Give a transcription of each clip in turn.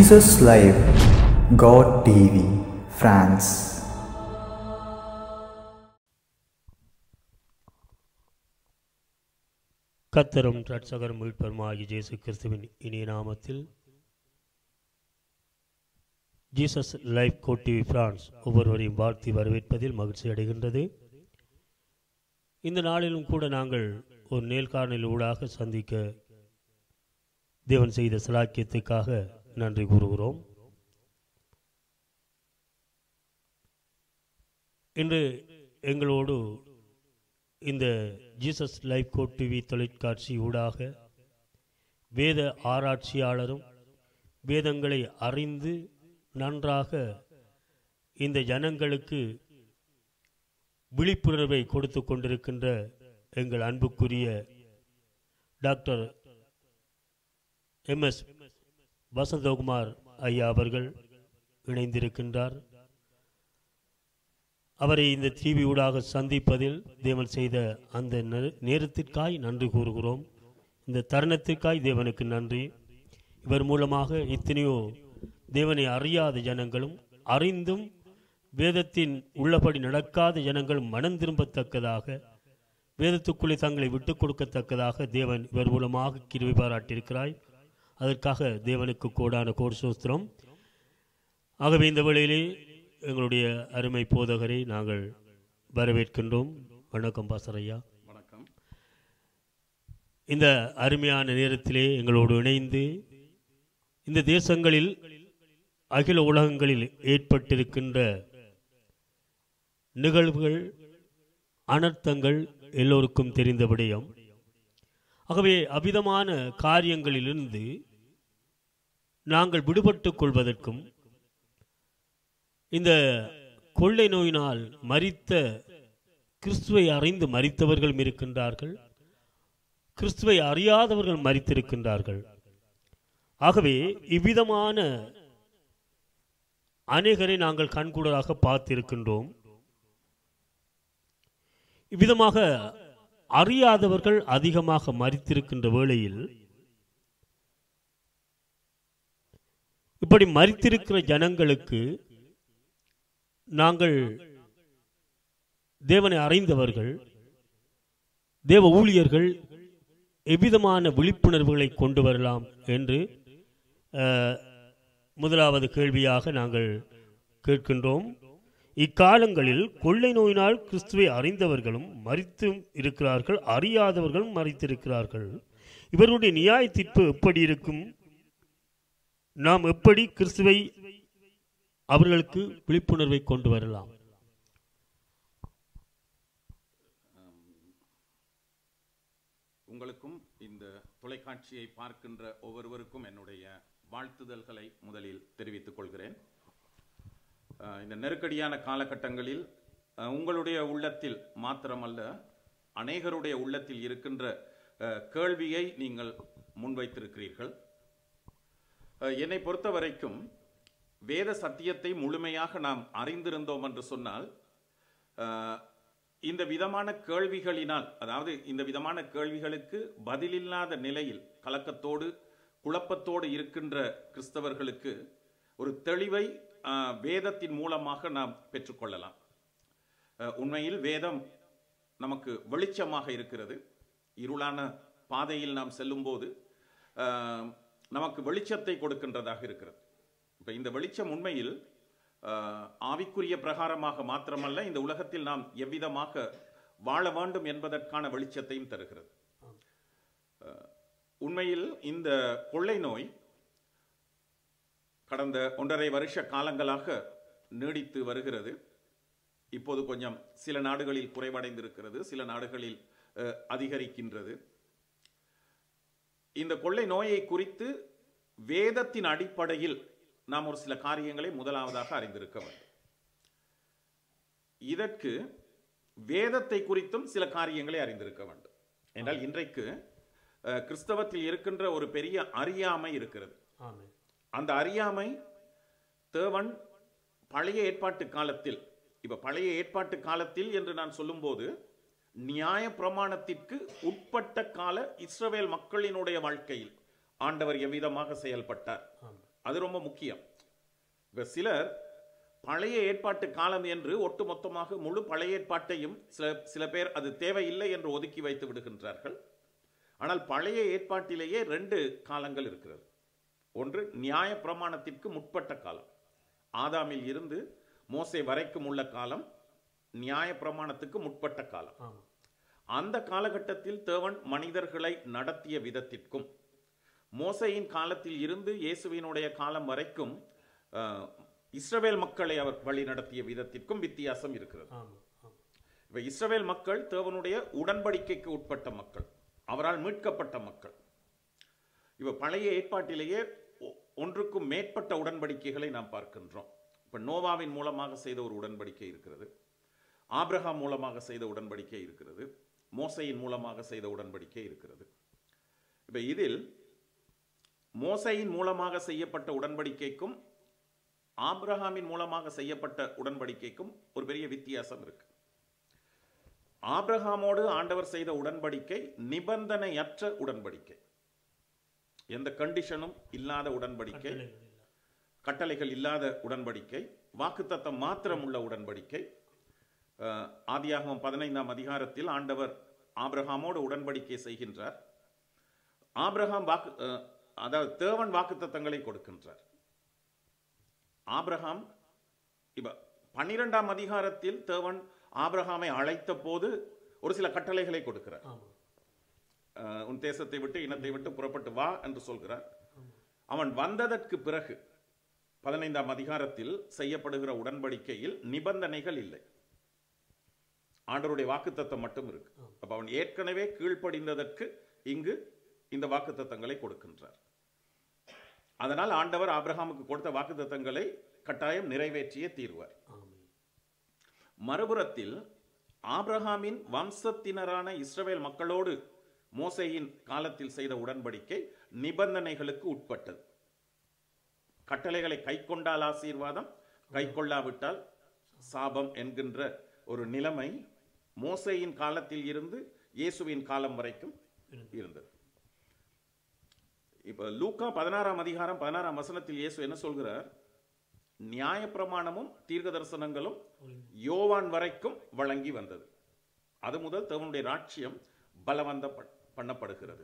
Jesus Live, God TV, France. கத்தரும் ரட்சகரும் மீட்பருமாகிய இயேசு கிறிஸ்துவின் இனிய நாமத்தில் Jesus life God TV France ஒவ்வொருவரையும் வாழ்த்தி வரவேற்பதில் மகிழ்ச்சி அடைகின்றது இந்த நாளிலும் கூட நாங்கள் ஒரு நேர்காணல் ஊடாக சந்திக்க தேவன் செய்த சலாக்கியத்துக்காக நன்றி கூறுகிறோம் இன்று எங்களோடு இந்த ஜீசஸ் லைஃப் கோட் டிவி தொலைக்காட்சி ஊடாக வேத ஆராய்ச்சியாளரும் வேதங்களை அறிந்து நன்றாக இந்த ஜனங்களுக்கு விழிப்புணர்வை கொடுத்து கொண்டிருக்கின்ற எங்கள் அன்புக்குரிய டாக்டர் எம்எஸ் வசந்தகுமார் ஐயா அவர்கள் இணைந்திருக்கின்றார் அவரை இந்த டிவி ஊடாக சந்திப்பதில் தேவன் செய்த அந்த நே- நேரத்திற்காய் நன்றி கூறுகிறோம் இந்த தருணத்திற்காய் தேவனுக்கு நன்றி இவர் மூலமாக எத்தனையோ தேவனை அறியாத ஜனங்களும் அறிந்தும் வேதத்தின் உள்ளபடி நடக்காத ஜனங்களும் மனம் திரும்பத்தக்கதாக வேதத்துக்குள்ளே தங்களை விட்டுக் கொடுக்கத்தக்கதாக தேவன் இவர் மூலமாக கிருபை பாராட்டியிருக்கிறாய் அதற்காக தேவனுக்கு கோடான கோர் சோஸ்திரம் ஆகவே இந்த வேளையிலே எங்களுடைய அருமை போதகரை நாங்கள் வரவேற்கின்றோம் வணக்கம் பாசர் ஐயா வணக்கம் இந்த அருமையான நேரத்திலே எங்களோடு இணைந்து இந்த தேசங்களில் அகில உலகங்களில் ஏற்பட்டிருக்கின்ற நிகழ்வுகள் அனர்த்தங்கள் எல்லோருக்கும் தெரிந்த விடயம் ஆகவே அவ்விதமான காரியங்களிலிருந்து நாங்கள் விடுபட்டுக் கொள்வதற்கும் இந்த கொள்ளை நோயினால் மரித்த கிறிஸ்துவை அறிந்து மரித்தவர்களும் இருக்கின்றார்கள் கிறிஸ்துவை அறியாதவர்கள் மரித்திருக்கின்றார்கள் ஆகவே இவ்விதமான அநேகரை நாங்கள் கண்கூடராக பார்த்திருக்கின்றோம் இவ்விதமாக அறியாதவர்கள் அதிகமாக மரித்திருக்கின்ற வேளையில் இப்படி மரித்திருக்கிற ஜனங்களுக்கு நாங்கள் தேவனை அறிந்தவர்கள் தேவ ஊழியர்கள் எவ்விதமான விழிப்புணர்வுகளை கொண்டு வரலாம் என்று அஹ், முதலாவது கேள்வியாக நாங்கள் கேட்கின்றோம் இக்காலங்களில் கொள்ளை நோயினால் கிறிஸ்துவை அறிந்தவர்களும் மறித்தும் இருக்கிறார்கள் அறியாதவர்களும் மறித்திருக்கிறார்கள் இவருடைய நியாய தீர்ப்பு எப்படி இருக்கும் நாம் எப்படி கிறிஸ்துவை அவர்களுக்கு விழிப்புணர்வை கொண்டு வரலாம் உங்களுக்கும் இந்த தொலைக்காட்சியை பார்க்கின்ற ஒவ்வொருவருக்கும் என்னுடைய வாழ்த்துதல்களை முதலில் தெரிவித்துக் கொள்கிறேன் அஹ், இந்த நெருக்கடியான காலகட்டங்களில் அஹ், உங்களுடைய உள்ளத்தில் மாத்திரமல்ல அநேகருடைய உள்ளத்தில் இருக்கின்ற அஹ், கேள்வியை நீங்கள் முன்வைத்திருக்கிறீர்கள் அஹ், என்னை பொறுத்த வரைக்கும் வேத சத்தியத்தை முழுமையாக நாம் அறிந்திருந்தோம் என்று சொன்னால் அஹ், இந்த விதமான கேள்விகளினால் அதாவது இந்த விதமான கேள்விகளுக்கு பதிலில்லாத நிலையில் கலக்கத்தோடு குழப்பத்தோடு இருக்கின்ற கிறிஸ்தவர்களுக்கு ஒரு தெளிவை அஹ், வேதத்தின் மூலமாக நாம் பெற்றுக்கொள்ளலாம் அஹ், உண்மையில் வேதம் நமக்கு வெளிச்சமாக இருக்கிறது இருளான பாதையில் நாம் செல்லும்போது அஹ், நமக்கு வெளிச்சத்தை கொடுக்கின்றதாக இருக்கிறது இப்போ இந்த வெளிச்சம் உண்மையில் அஹ், ஆவிக்குரிய பிரகாரமாக மாத்திரமல்ல இந்த உலகத்தில் நாம் எவ்விதமாக வாழ வேண்டும் என்பதற்கான வெளிச்சத்தையும் தருகிறது அஹ், உண்மையில் இந்த கொள்ளை நோய் கடந்த ஒன்றரை வருஷ காலங்களாக நீடித்து வருகிறது இப்போது கொஞ்சம் சில நாடுகளில் குறைவடைந்திருக்கிறது சில நாடுகளில் அஹ், அதிகரிக்கின்றது இந்த கொள்ளை நோயை குறித்து வேதத்தின் அடிப்படையில் நாம் ஒரு சில காரியங்களை முதலாவதாக அறிந்திருக்க வேண்டும் இதற்கு வேதத்தை குறித்தும் சில காரியங்களை அறிந்திருக்க வேண்டும் என்றால் இன்றைக்கு அஹ், கிறிஸ்தவத்தில் இருக்கின்ற ஒரு பெரிய அறியாமை இருக்கிறது ஆமென் அந்த அறியாமை தேவன் பழைய ஏற்பாட்டு காலத்தில் இப்ப பழைய ஏற்பாட்டு காலத்தில் என்று நான் சொல்லும்போது நியாய பிரமாணத்திற்கு உட்பட்ட கால இஸ்ரவேல் மக்களினுடைய வாழ்க்கையில் ஆண்டவர் எவ்விதமாக செயல்பட்டார் அது ரொம்ப முக்கியம் இப்ப சிலர் பழைய ஏற்பாட்டு காலம் என்று ஒட்டுமொத்தமாக முழு பழைய ஏற்பாட்டையும் சில சில பேர் அது தேவையில்லை என்று ஒதுக்கி வைத்து விடுகின்றார்கள் ஆனால் பழைய ஏற்பாட்டிலேயே ரெண்டு காலங்கள் இருக்கிறது ஒன்று நியாய பிரமாணத்திற்கு முற்பட்ட காலம் ஆதாமில் இருந்து மோசே வரைக்கும் உள்ள காலம் நியாய பிரமாணத்துக்கு முற்பட்ட காலம் ஆமாம் அந்த காலகட்டத்தில் தேவன் மனிதர்களை நடத்திய விதத்திற்கும் மோசையின் காலத்தில் இருந்து இயேசுவினுடைய காலம் வரைக்கும் அஹ், இஸ்ரவேல் மக்களை அவர் வழி நடத்திய விதத்திற்கும் வித்தியாசம் இருக்கிறது ஆமாம் ஆமாம் இப்ப இஸ்ரவேல் மக்கள் தேவனுடைய உடன்படிக்கைக்கு உட்பட்ட மக்கள் அவரால் மீட்கப்பட்ட மக்கள் இப்ப பழைய ஏற்பாட்டிலேயே ஒ- ஒன்றுக்கும் மேற்பட்ட உடன்படிக்கைகளை நாம் பார்க்கின்றோம் இப்ப நோவாவின் மூலமாக செய்த ஒரு உடன்படிக்கை இருக்கிறது ஆபிரகாம் மூலமாக செய்த உடன்படிக்கை இருக்கிறது மோசையின் மூலமாக செய்த உடன்படிக்கை இருக்கிறது இப்ப இதில் மோசையின் மூலமாக செய்யப்பட்ட உடன்படிக்கைக்கும் ஆபிரகாமின் மூலமாக செய்யப்பட்ட உடன்படிக்கைக்கும் ஒரு பெரிய வித்தியாசம் இருக்கு ஆபிரகாமோடு ஆண்டவர் செய்த உடன்படிக்கை நிபந்தனையற்ற உடன்படிக்கை எந்த கண்டிஷனும் இல்லாத உடன்படிக்கை கட்டளைகள் இல்லை. கட்டளைகள் இல்லாத உடன்படிக்கை வாக்குத்தத்தம் மாத்திரம் உள்ள உடன்படிக்கை அஹ், ஆதியாகமம் பதினைந்தாம் அதிகாரத்தில் ஆண்டவர் ஆபிரகாமோடு உடன்படிக்கை செய்கின்றார் ஆபிரகாம் வாக்கு அஹ், அதாவது தேவன் வாக்குத்தத்தங்களை கொடுக்கின்றார் ஆபிரகாம் இப்ப பன்னிரெண்டாம் அதிகாரத்தில் தேவன் ஆபிரகாமை அழைத்த போது ஒரு சில கட்டளைகளை கொடுக்கிறார் ஆமாம் அஹ், உன் தேசத்தை விட்டு இனத்தை விட்டு புறப்பட்டு வா என்று சொல்கிறார் அவன் வந்ததற்கு பிறகு பதினைந்தாம் அதிகாரத்தில் செய்யப்படுகிற உடன்படிக்கையில் நிபந்தனைகள் இல்லை ஆண்டவருடைய வாக்குத்தத்தம் மட்டும் இருக்கு அப்ப அவன் ஏற்கனவே கீழ்ப்படிந்ததற்கு இங்கு இந்த வாக்குத்தத்தங்களை கொடுக்கின்றார் அதனால் ஆண்டவர் ஆபிரகாமுக்கு கொடுத்த வாக்குத்தத்தங்களை கட்டாயம் நிறைவேற்றியே தீர்வார் ஆமென் மறுபுறத்தில் ஆபிரகாமின் வம்சத்தினரான இஸ்ரவேல் மக்களோடு மோசேயின் காலத்தில் செய்த உடன்படிக்கை நிபந்தனைகளுக்கு உட்பட்டது கட்டளைகளை கைக்கொண்டால் ஆசீர்வாதம் கைக்கொள்ளாவிட்டால் சாபம் என்கின்ற ஒரு நிலைமை மோசேயின் காலத்தில் இருந்து இயேசுவின் காலம் வரைக்கும் இருந்தது இப்ப லூக்கா பதினாறாம் அதிகாரம் பதினாறாம் வசனத்தில் இயேசு என்ன சொல்கிறார் நியாயப்பிரமாணமும் தீர்க்க தரிசனங்களும் யோவான் வரைக்கும் வழங்கி வந்தது அது முதல் தேவனுடைய ராட்சியம் பலவந்த பண்ணப்படுகிறது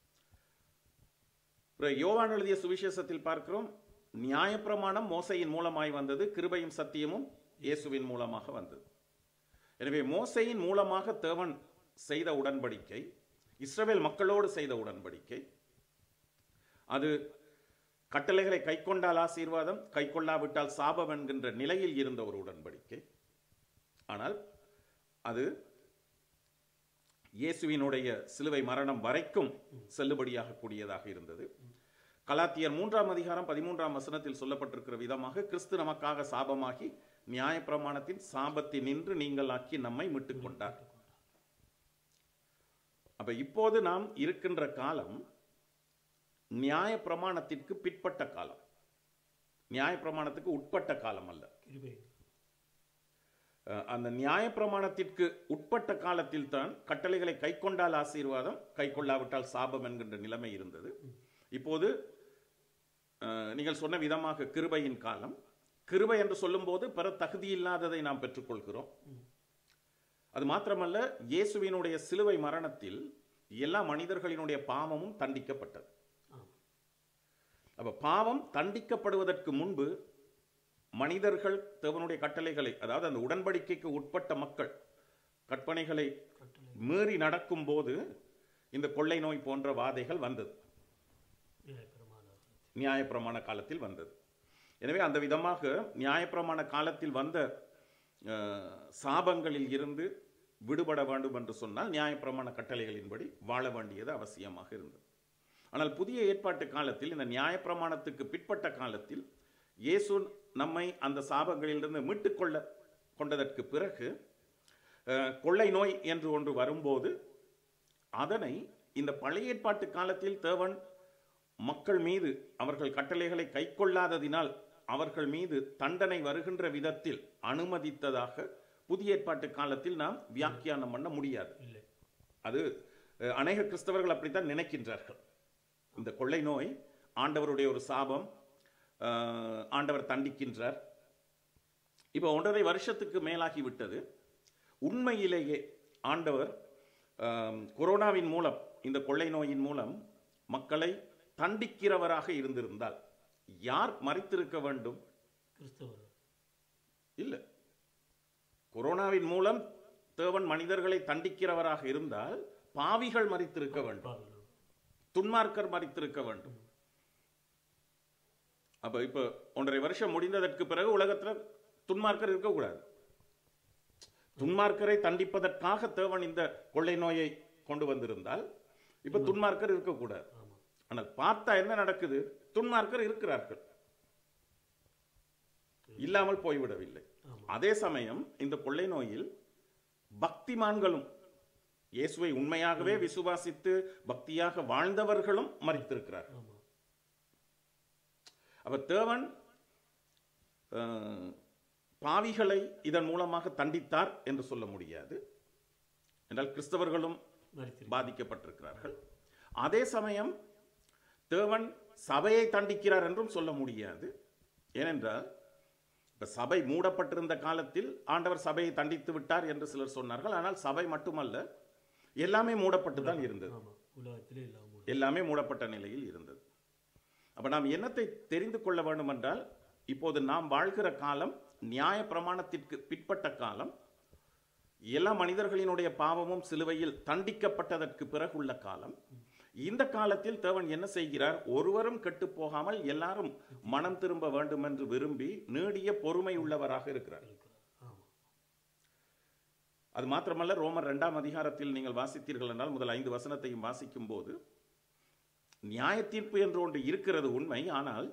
பிறகு யோவான் எழுதிய சுவிசேஷத்தில் பார்க்கிறோம் நியாயப்பிரமாணம் மோசையின் மூலமாய் வந்தது கிருபையும் சத்தியமும் இயேசுவின் மூலமாக வந்தது எனவே மோசையின் மூலமாக தேவன் செய்த உடன்படிக்கை இஸ்ரவேல் மக்களோடு செய்த உடன்படிக்கை அது கட்டளைகளை கைக்கொண்டால் ஆசீர்வாதம் கைக்கொள்ளாவிட்டால் சாபம் என்கின்ற நிலையில் இருந்த ஒரு உடன்படிக்கை ஆனால் அது இயேசுவினுடைய சிலுவை மரணம் வரைக்கும் செல்லுபடியாக கூடியதாக இருந்தது கலாத்தியர் மூன்றாம் அதிகாரம் பதிமூன்றாம் வசனத்தில் சொல்லப்பட்டிருக்கிற விதமாக கிறிஸ்து நமக்காக சாபமாகி நியாயப்பிரமாணத்தின் சாபத்தில் நின்று நீங்கள் ஆக்கி நம்மை மீட்டுக் கொண்டார் அப்ப இப்போது நாம் இருக்கின்ற காலம் நியாய பிரமாணத்திற்கு பிற்பட்ட காலம் நியாய பிரமாணத்துக்கு உட்பட்ட காலம் அல்ல கிருபை அஹ் அந்த நியாய பிரமாணத்திற்கு உட்பட்ட காலத்தில் தான் கட்டளைகளை கைக்கொண்டால் ஆசீர்வாதம் கைக்கொள்ளாவிட்டால் சாபம் என்கின்ற நிலைமை இருந்தது இப்போது அஹ், நீங்கள் சொன்ன விதமாக கிருபையின் காலம் கிருபை என்று சொல்லும்போது பிற தகுதி இல்லாததை நாம் பெற்றுக்கொள்கிறோம் அது மாத்திரமல்ல இயேசுவினுடைய சிலுவை மரணத்தில் எல்லா மனிதர்களினுடைய பாவமும் தண்டிக்கப்பட்டது ஆமாம் அப்ப பாவம் தண்டிக்கப்படுவதற்கு முன்பு மனிதர்கள் தேவனுடைய கட்டளைகளை அதாவது அந்த உடன்படிக்கைக்கு உட்பட்ட மக்கள் கற்பனைகளை கட்டளை மீறி நடக்கும்போது இந்த கொள்ளை நோய் போன்ற வாதைகள் வந்தது நியாயப்பிரமாண நியாயப்பிரமாண காலத்தில் வந்தது எனவே அந்த விதமாக நியாயப்பிரமாண காலத்தில் வந்த அஹ், சாபங்களில் இருந்து விடுபட வேண்டும் என்று சொன்னால் நியாயப்பிரமாண கட்டளைகளின்படி வாழ வேண்டியது அவசியமாக இருந்தது ஆனால் புதிய ஏற்பாட்டு காலத்தில் இந்த நியாயப்பிரமாணத்துக்கு பிற்பட்ட காலத்தில் இயேசு நம்மை அந்த சாபங்களிலிருந்து மீட்டுக்கொள்ள கொண்டதற்கு பிறகு அஹ், கொள்ளை நோய் என்று ஒன்று வரும்போது அதனை இந்த பழைய ஏற்பாட்டு காலத்தில் தேவன் மக்கள் மீது அவர்கள் கட்டளைகளை கைக்கொள்ளாததினால் அவர்கள் மீது தண்டனை வருகின்ற விதத்தில் அனுமதித்ததாக புதிய ஏற்பாட்டு காலத்தில் நாம் வியாக்கியானம் பண்ண முடியாது இல்லை அது அஹ், அநேக கிறிஸ்தவர்கள் அப்படித்தான் நினைக்கின்றார்கள் இந்த கொள்ளை நோய் ஆண்டவருடைய ஒரு சாபம் அஹ், ஆண்டவர் தண்டிக்கின்றார் இப்போ ஒன்றரை வருஷத்துக்கு மேலாகி விட்டது உண்மையிலேயே ஆண்டவர் ஆம், கொரோனாவின் மூலம் இந்த கொள்ளை நோயின் மூலம் மக்களை தண்டிக்கிறவராக இருந்திருந்தால் யார் மறித்திருக்க வேண்டும் கிறிஸ்தவர் இல்லை கொரோனாவின் மூலம் தேவன் மனிதர்களை தண்டிக்கிறவராக இருந்தால் பாவிகள் மறித்திருக்க வேண்டும் பாவிகள். துன்மார்க்கர் மறித்திருக்க வேண்டும் அப்ப இப்ப ஒன்றரை வருஷம் முடிந்ததற்கு பிறகு உலகத்துல துன்மார்க்கர் இருக்கக்கூடாது துன்மார்க்கரை தண்டிப்பதற்காக தேவன் இந்த கொள்ளை நோயை கொண்டு வந்திருந்தால் இப்ப துன்மார்க்கர் இருக்கக்கூடாது ஆமா ஆனால் பார்த்தா என்ன நடக்குது துன்மார்க்கர் இருக்கிறார்கள் இல்லாமல் போய்விடவில்லை ஆமா. அதே சமயம் இந்த கொள்ளை நோயில் பக்திமான்களும் இயேசுவை உண்மையாகவே விசுவாசித்து பக்தியாக வாழ்ந்தவர்களும் மறித்திருக்கிறார் ஆமா அப்ப தேவன் அஹ், பாவிகளை இதன் மூலமாக தண்டித்தார் என்று சொல்ல முடியாது என்றால் கிறிஸ்தவர்களும் மறித்திரு பாதிக்கப்பட்டிருக்கிறார்கள் அதே சமயம் தேவன் சபையை தண்டிக்கிறார் என்றும் சொல்ல முடியாது ஏனென்றால் இப்ப சபை மூடப்பட்டிருந்த காலத்தில் ஆண்டவர் சபையை தண்டித்து விட்டார் என்று சிலர் சொன்னார்கள் ஆனால் சபை மட்டுமல்ல எல்லாமே மூடப்பட்டு தான் இருந்தது ஆமா உலகத்திலே இல்லாமல் எல்லாமே மூடப்பட்ட நிலையில் இருந்தது அப்ப நாம் என்னத்தை தெரிந்து கொள்ள வேண்டும் என்றால் இப்போது நாம் வாழ்கிற காலம் நியாய பிரமாணத்திற்கு பிற்பட்ட காலம் எல்லா மனிதர்களினுடைய பாவமும் சிலுவையில் தண்டிக்கப்பட்டதற்கு பிறகுள்ள காலம் இந்த காலத்தில் தேவன் என்ன செய்கிறார் ஒருவரும் கெட்டு போகாமல் எல்லாரும் மனம் திரும்ப வேண்டும் என்று விரும்பி நீடிய பொறுமை உள்ளவராக இருக்கிறார் இருக்கிறார் ஆமா அது மாத்திரமல்ல ரோமர் இரண்டாம் அதிகாரத்தில் நீங்கள் வாசித்தீர்கள் என்றால் முதல் ஐந்து வசனத்தையும் வாசிக்கும் போது நியாய தீர்ப்பு என்று ஒன்று இருக்கிறது உண்மை ஆனால்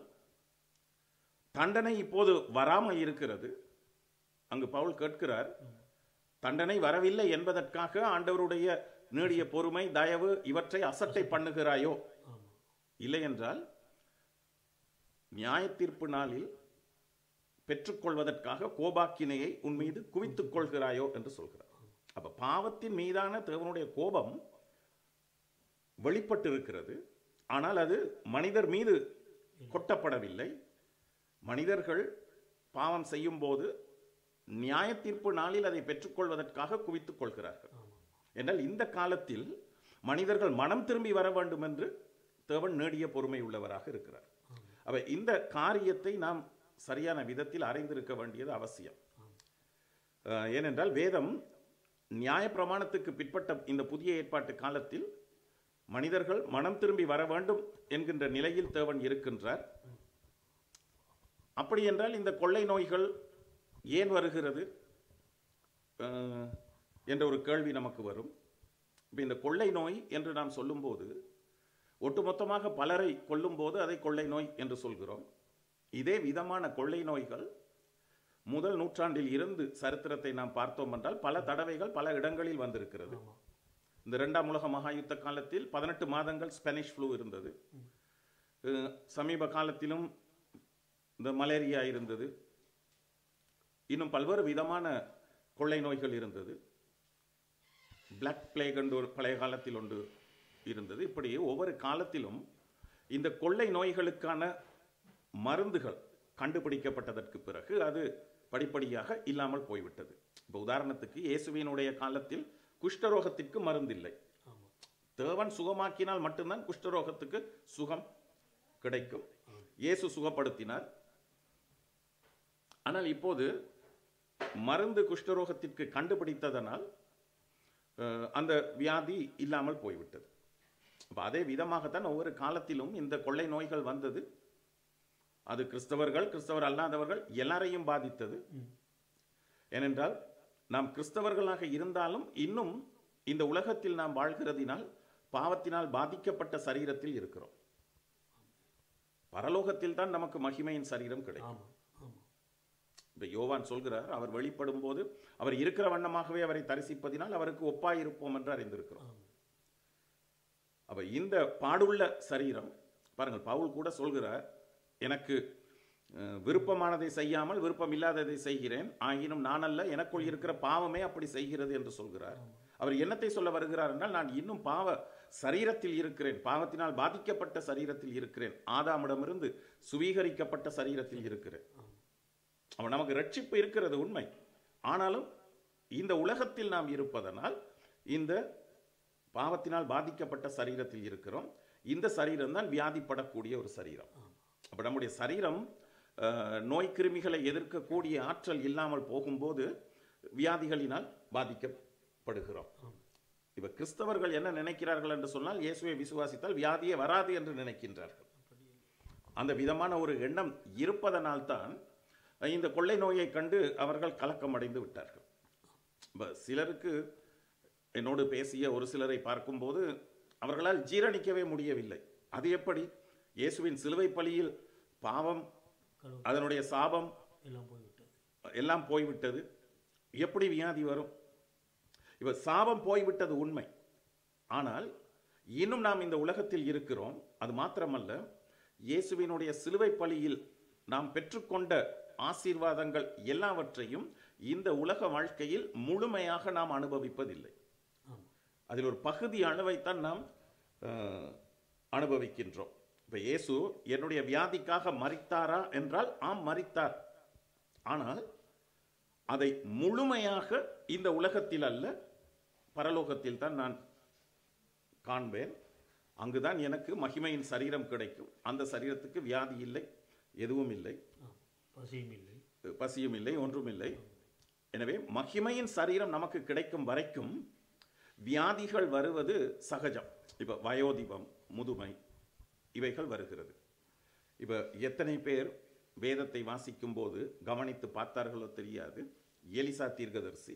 தண்டனை இப்போது வராமல் இருக்கிறது அங்கு பவுல் கேட்கிறார் தண்டனை வரவில்லை என்பதற்காக ஆண்டவருடைய நீடிய பொறுமை தயவு இவற்றை அசட்டை பண்ணுகிறாயோ ஆமா இல்லை என்றால் நியாய தீர்ப்பு நாளில் பெற்றுக்கொள்வதற்காக கோபாக்கினையை உன் மீது குவித்துக் கொள்கிறாயோ என்று சொல்கிறார் அப்ப பாவத்தின் மீதான தேவனுடைய கோபம் வெளிப்பட்டிருக்கிறது ஆனால் அது மனிதர் மீது கொட்டப்படவில்லை மனிதர்கள் பாவம் செய்யும் போது நியாய தீர்ப்பு நாளில் அதை பெற்றுக்கொள்வதற்காக குவித்துக் கொள்கிறார்கள் ஆமா என்றால் இந்த காலத்தில் மனிதர்கள் மனம் திரும்பி வர வேண்டும் என்று தேவன் நீடிய பொறுமை உள்ளவராக இருக்கிறார் அப்ப இந்த காரியத்தை நாம் சரியான விதத்தில் அறிந்திருக்க வேண்டியது அவசியம் அஹ், ஏனென்றால் வேதம் நியாய பிரமாணத்துக்கு பிற்பட்ட இந்த புதிய ஏற்பாட்டு காலத்தில் மனிதர்கள் மனம் திரும்பி வர வேண்டும் என்கின்ற நிலையில் தேவன் இருக்கின்றார் அப்படி என்றால் இந்த கொள்ளை நோய்கள் ஏன் வருகிறது அஹ், என்ற ஒரு கேள்வி நமக்கு வரும் இப்போ இந்த கொள்ளை நோய் என்று நாம் சொல்லும்போது ஒட்டுமொத்தமாக பலரை கொல்லும்போது அதை கொள்ளை நோய் என்று சொல்கிறோம் இதே விதமான கொள்ளை நோய்கள் முதல் நூற்றாண்டில் இருந்து சரித்திரத்தை நாம் பார்த்தோம் என்றால் பல தடவைகள் பல இடங்களில் வந்திருக்கிறது ஆமா இந்த இரண்டாம் உலக மகா யுத்த காலத்தில் பதினெட்டு மாதங்கள் ஸ்பானிஷ் ஃப்ளூ இருந்தது அஹ், சமீப காலத்திலும் இந்த மலேரியா இருந்தது இன்னும் பல்வேறு விதமான கொள்ளை நோய்கள் இருந்தது பிளாக் பிளேக் என்று ஒரு பழைய காலத்தில் ஒன்று இருந்தது இப்படி ஒவ்வொரு காலத்திலும் இந்த கொள்ளை நோய்களுக்கான மருந்துகள் கண்டுபிடிக்கப்பட்டதற்கு பிறகு அது படிப்படியாக இல்லாமல் போய்விட்டது இப்போ உதாரணத்துக்கு இயேசுவினுடைய காலத்தில் குஷ்டரோகத்திற்கு மருந்தில்லை ஆமா தேவன் சுகமாக்கினால் மட்டும்தான் குஷ்டரோகத்துக்கு சுகம் கிடைக்கும் இயேசு சுகப்படுத்தினார் ஆனால் இப்போது மருந்து குஷ்டரோகத்திற்கு கண்டுபிடித்ததனால் அஹ், அந்த வியாதி இல்லாமல் போய்விட்டது அப்ப அதே விதமாகத்தான் ஒவ்வொரு காலத்திலும் இந்த கொள்ளை நோய்கள் வந்தது அது கிறிஸ்தவர்கள் கிறிஸ்தவர் அல்லாதவர்கள் எல்லாரையும் பாதித்தது ஏனென்றால் நாம் கிறிஸ்தவர்களாக இருந்தாலும் இன்னும் இந்த உலகத்தில் நாம் வாழ்கிறதினால் பாவத்தினால் பாதிக்கப்பட்ட சரீரத்தில் இருக்கிறோம் பரலோகத்தில் தான் நமக்கு மகிமையின் சரீரம் கிடைக்கும் ஆமா ஆமா இப்ப யோவான் சொல்கிறார் அவர் வெளிப்படும் போது அவர் இருக்கிற வண்ணமாகவே அவரை தரிசிப்பதினால் அவருக்கு ஒப்பாயிருப்போம் என்று அறிந்திருக்கிறோம் ஆமா அப்ப இந்த பாடுள்ள சரீரம் பாருங்கள் பவுல் கூட சொல்கிறார் எனக்கு அஹ், விருப்பமானதை செய்யாமல் விருப்பம் இல்லாததை செய்கிறேன் ஆயினும் நான் அல்ல எனக்குள் இருக்கிற பாவமே அப்படி செய்கிறது என்று சொல்கிறார் அவர் என்னத்தை சொல்ல வருகிறார் என்றால் நான் இன்னும் பாவ சரீரத்தில் இருக்கிறேன் பாவத்தினால் பாதிக்கப்பட்ட சரீரத்தில் இருக்கிறேன் ஆதாமிடமிருந்து சுவீகரிக்கப்பட்ட சரீரத்தில் இருக்கிறேன் அவன் நமக்கு ரட்சிப்பு இருக்கிறது உண்மை ஆனாலும் இந்த உலகத்தில் நாம் இருப்பதனால் இந்த பாவத்தினால் பாதிக்கப்பட்ட சரீரத்தில் இருக்கிறோம் இந்த சரீரம் தான் வியாதிப்படக்கூடிய ஒரு சரீரம் அப்ப நம்முடைய சரீரம் அஹ், நோய் கிருமிகளை எதிர்க்கக்கூடிய ஆற்றல் இல்லாமல் போகும்போது வியாதிகளினால் பாதிக்கப்படுகிறோம் இப்ப கிறிஸ்தவர்கள் என்ன நினைக்கிறார்கள் என்று சொன்னால் இயேசுவை விசுவாசித்தால் வியாதியே வராது என்று நினைக்கின்றார்கள் அந்த விதமான ஒரு எண்ணம் இருப்பதனால்தான் இந்த கொள்ளை நோயை கண்டு அவர்கள் கலக்கமடைந்து விட்டார்கள் இப்ப சிலருக்கு என்னோடு பேசிய ஒரு சிலரை பார்க்கும்போது அவர்களால் ஜீரணிக்கவே முடியவில்லை அது எப்படி இயேசுவின் சிலுவை பலியில் பாவம் அதனுடைய சாபம் எல்லாம் போய்விட்டது எல்லாம் போய்விட்டது எப்படி வியாதி வரும் இப்ப சாபம் போய்விட்டது உண்மை ஆனால் இன்னும் நாம் இந்த உலகத்தில் இருக்கிறோம் அது மாத்திரமல்ல இயேசுவினுடைய சிலுவை பலியில் நாம் பெற்றுக்கொண்ட ஆசீர்வாதங்கள் எல்லாவற்றையும் இந்த உலக வாழ்க்கையில் முழுமையாக நாம் அனுபவிப்பதில்லை அதில் ஒரு பகுதி அளவைத்தான் நாம் அஹ், அனுபவிக்கின்றோம் இப்ப இயேசு என்னுடைய வியாதிக்காக மரித்தாரா என்றால் ஆம் மரித்தார் ஆனால் அதை முழுமையாக இந்த உலகத்தில் அல்ல பரலோகத்தில் தான் நான் காண்பேன் அங்குதான் எனக்கு மகிமையின் சரீரம் கிடைக்கும் அந்த சரீரத்துக்கு வியாதி இல்லை எதுவும் இல்லை பசியும் இல்லை பசியும் இல்லை ஒன்றும் இல்லை எனவே மகிமையின் சரீரம் நமக்கு கிடைக்கும் வரைக்கும் வியாதிகள் வருவது சகஜம் இப்போ வயோதிபம் முதுமை இவைகள் வருகிறது இப்போ எத்தனை பேர் வேதத்தை வாசிக்கும் போது கவனித்து பார்த்தார்களோ தெரியாது எலிசா தீர்க்கதரிசி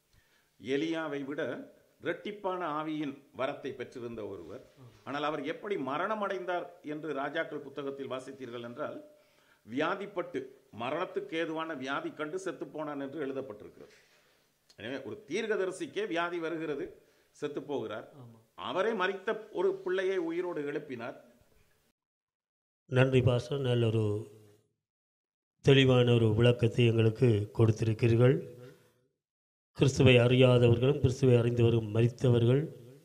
எலியாவை விட இரட்டிப்பான ஆவியின் வரத்தை பெற்றிருந்த ஒருவர் ஆனால் அவர் எப்படி மரணம் அடைந்தார் என்று ராஜாக்கள் புத்தகத்தில் வாசித்தீர்கள் என்றால் வியாதிப்பட்டு மரணத்துக்கு ஏதுவான வியாதி கண்டு செத்து போனான் என்று எழுதப்பட்டிருக்கிறது எனவே ஒரு தீர்க்கதரிசிக்கே வியாதி வருகிறது செத்து போகிறார் அவரே மரித்த ஒரு பிள்ளையை உயிரோடு எழுப்பினார் நன்றி பாஸ்டர் நல்ல ஒரு தெளிவான ஒரு விளக்கத்தை எங்களுக்கு கொடுத்திருக்கிறீர்கள் கிறிஸ்துவை அறியாதவர்களும் கிறிஸ்துவை அறிந்தவர்களும் மரித்தவர்கள்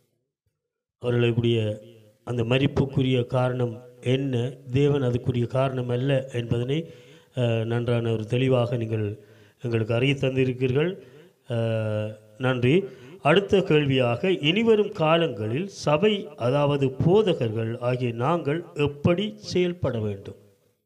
அவர்களுடைய அந்த மரிப்புக்குரிய காரணம் என்ன தேவன் அதுக்குரிய காரணம் அல்ல என்பதனை அஹ், நன்றான ஒரு தெளிவாக நீங்கள் எங்களுக்கு அறிய தந்திருக்கிறீர்கள் அஹ், நன்றி அடுத்த கேள்வியாக இனிவரும் காலங்களில் சபை அதாவது போதகர்கள் ஆகிய நாங்கள் எப்படி செயல்பட வேண்டும்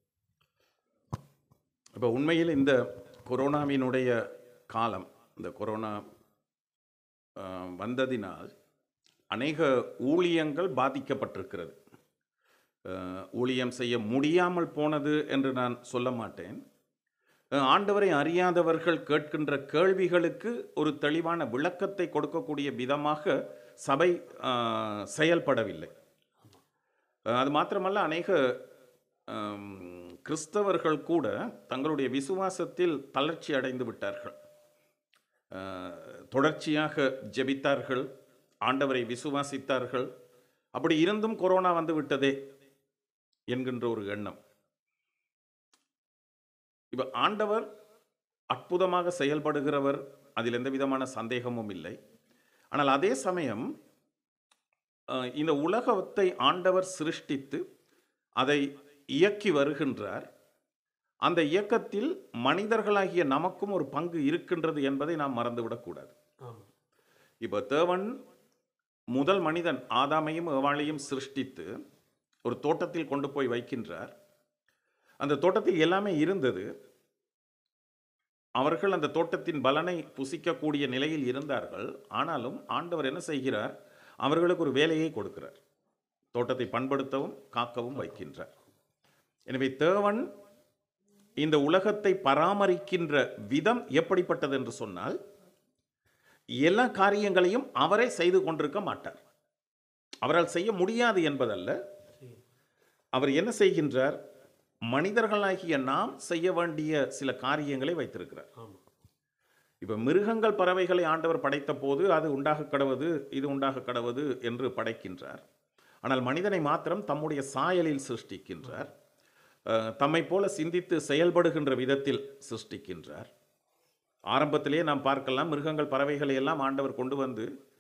இப்போ உண்மையில் இந்த கொரோனாவினுடைய காலம் இந்த கொரோனா ஆஹ், வந்ததினால் அநேக ஊழியங்கள் பாதிக்கப்பட்டிருக்கிறது ஆஹ், ஊழியம் செய்ய முடியாமல் போனது என்று நான் சொல்ல மாட்டேன் ஆஹ், ஆண்டவரை அறியாதவர்கள் கேட்கின்ற கேள்விகளுக்கு ஒரு தெளிவான விளக்கத்தை கொடுக்கக்கூடிய விதமாக சபை ஆஹ், செயல்படவில்லை அஹ் அது மாத்திரமல்ல அநேக ஆம், கிறிஸ்தவர்கள் கூட தங்களுடைய விசுவாசத்தில் தளர்ச்சி அடைந்து விட்டார்கள் அஹ், தொடர்ச்சியாக ஜெபித்தார்கள் ஆண்டவரை விசுவாசித்தார்கள் அப்படி இருந்தும் கொரோனா வந்து விட்டதே என்கின்ற ஒரு எண்ணம் இப்ப ஆண்டவர் அற்புதமாக செயல்படுகிறவர் அதில் எந்த விதமான சந்தேகமும் இல்லை ஆனால் அதே சமயம் அஹ், இந்த உலகத்தை ஆண்டவர் சிருஷ்டித்து அதை இயக்கி வருகின்றார் அந்த இயக்கத்தில் மனிதர்களாகிய நமக்கும் ஒரு பங்கு இருக்கின்றது என்பதை நாம் மறந்துவிடக்கூடாது ஆமாம் இப்போ தேவன் முதல் மனிதன் ஆதாமையும் ஏவாளையும் சிருஷ்டித்து ஒரு தோட்டத்தில் கொண்டு போய் வைக்கின்றார் அந்த தோட்டத்தில் எல்லாமே இருந்தது அவர்கள் அந்த தோட்டத்தின் பலனை புசிக்கக்கூடிய நிலையில் இருந்தார்கள் ஆனாலும் ஆண்டவர் என்ன செய்கிறார் அவர்களுக்கு ஒரு வேலையை கொடுக்கிறார் தோட்டத்தை பண்படுத்தவும் காக்கவும் வைக்கின்றார் எனவே தேவன் இந்த உலகத்தை பராமரிக்கின்ற விதம் எப்படிப்பட்டது என்று சொன்னால் எல்லா காரியங்களையும் அவரே செய்து கொண்டிருக்க மாட்டார் அவரால் செய்ய முடியாது என்பதல்ல அவர் என்ன செய்கின்றார் மனிதர்களாகிய நாம் செய்ய வேண்டிய சில காரியங்களை வைத்திருக்கிறார் ஆமாம் இப்ப மிருகங்கள் பறவைகளை ஆண்டவர் படைத்த போது அது உண்டாக கடவது இது உண்டாக கடவது என்று படைக்கின்றார் ஆனால் மனிதனை மாத்திரம் தம்முடைய சாயலில் சிருஷ்டிக்கின்றார் அஹ், தம்மை போல சிந்தித்து செயல்படுகின்ற விதத்தில் சிருஷ்டிக்கின்றார் ஆரம்பத்திலேயே நாம் பார்க்கலாம் மிருகங்கள் பறவைகளை எல்லாம் ஆண்டவர் கொண்டு வந்து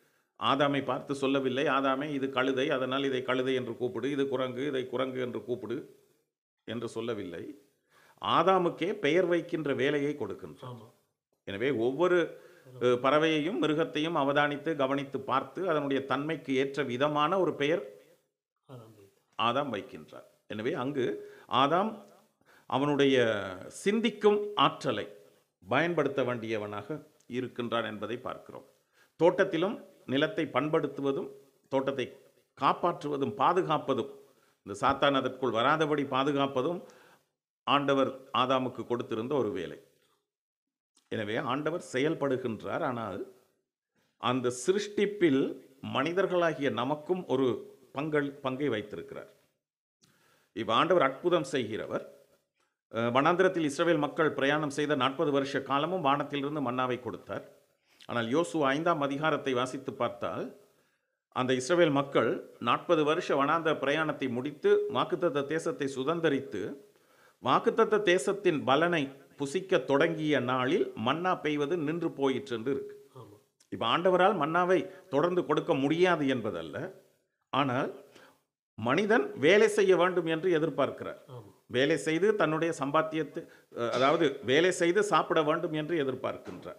ஆதாமை பார்த்து சொல்லவில்லை ஆதாமே இது கழுதை அதனால் இதை கழுதை என்று கூப்பிடு இது குரங்கு இதை குரங்கு என்று கூப்பிடு என்று சொல்லவில்லை ஆதாமுக்கே பெயர் வைக்கின்ற வேலையை கொடுக்கின்றார் ஆமாம் எனவே ஒவ்வொரு அஹ், பறவையையும் மிருகத்தையும் அவதானித்து கவனித்து பார்த்து அதனுடைய தன்மைக்கு ஏற்ற விதமான ஒரு பெயர் ஆதாம் வைத்தார். ஆதாம் வைக்கின்றார் எனவே அங்கு ஆதாம் அவனுடைய சிந்திக்கும் ஆற்றலை பயன்படுத்த வேண்டியவனாக இருக்கின்றான் என்பதை பார்க்கிறோம் தோட்டத்திலும் நிலத்தை பண்படுத்துவதும் தோட்டத்தை காப்பாற்றுவதும் பாதுகாப்பதும் இந்த சாத்தான் அதற்குள் வராதபடி பாதுகாப்பதும் ஆண்டவர் ஆதாமுக்கு கொடுத்திருந்த ஒரு வேலை எனவே ஆண்டவர் செயல்படுகின்றார் ஆனால் அந்த சிருஷ்டிப்பில் மனிதர்களாகிய நமக்கும் ஒரு பங்கள் பங்கை வைத்திருக்கிறார் இவ் ஆண்டவர் அற்புதம் செய்கிறவர் அஹ், வனாந்திரத்தில் இஸ்ரவேல் மக்கள் பிரயாணம் செய்த நாற்பது வருஷ காலமும் வானத்திலிருந்து மன்னாவை கொடுத்தார் ஆனால் யோசு ஐந்தாம் அதிகாரத்தை வாசித்து பார்த்தால் அந்த இஸ்ரவேல் மக்கள் நாற்பது வருஷ வனாந்த பிரயாணத்தை முடித்து வாக்குத்தத்த தேசத்தை சுதந்தரித்து வாக்குத்தத்த தேசத்தின் பலனை புசிக்க தொடங்கிய நாளில் மன்னா பெய்வது நின்று போயிற்று என்று இருக்கு ஆமாம் இப்போ ஆண்டவரால் மன்னாவை தொடர்ந்து கொடுக்க முடியாது என்பதல்ல ஆனால் மனிதன் வேலை செய்ய வேண்டும் என்று எதிர்பார்க்கிறார் ஆமாம் வேலை செய்து தன்னுடைய சம்பாத்தியத்தை அஹ், அதாவது வேலை செய்து சாப்பிட வேண்டும் என்று எதிர்பார்க்கின்றார்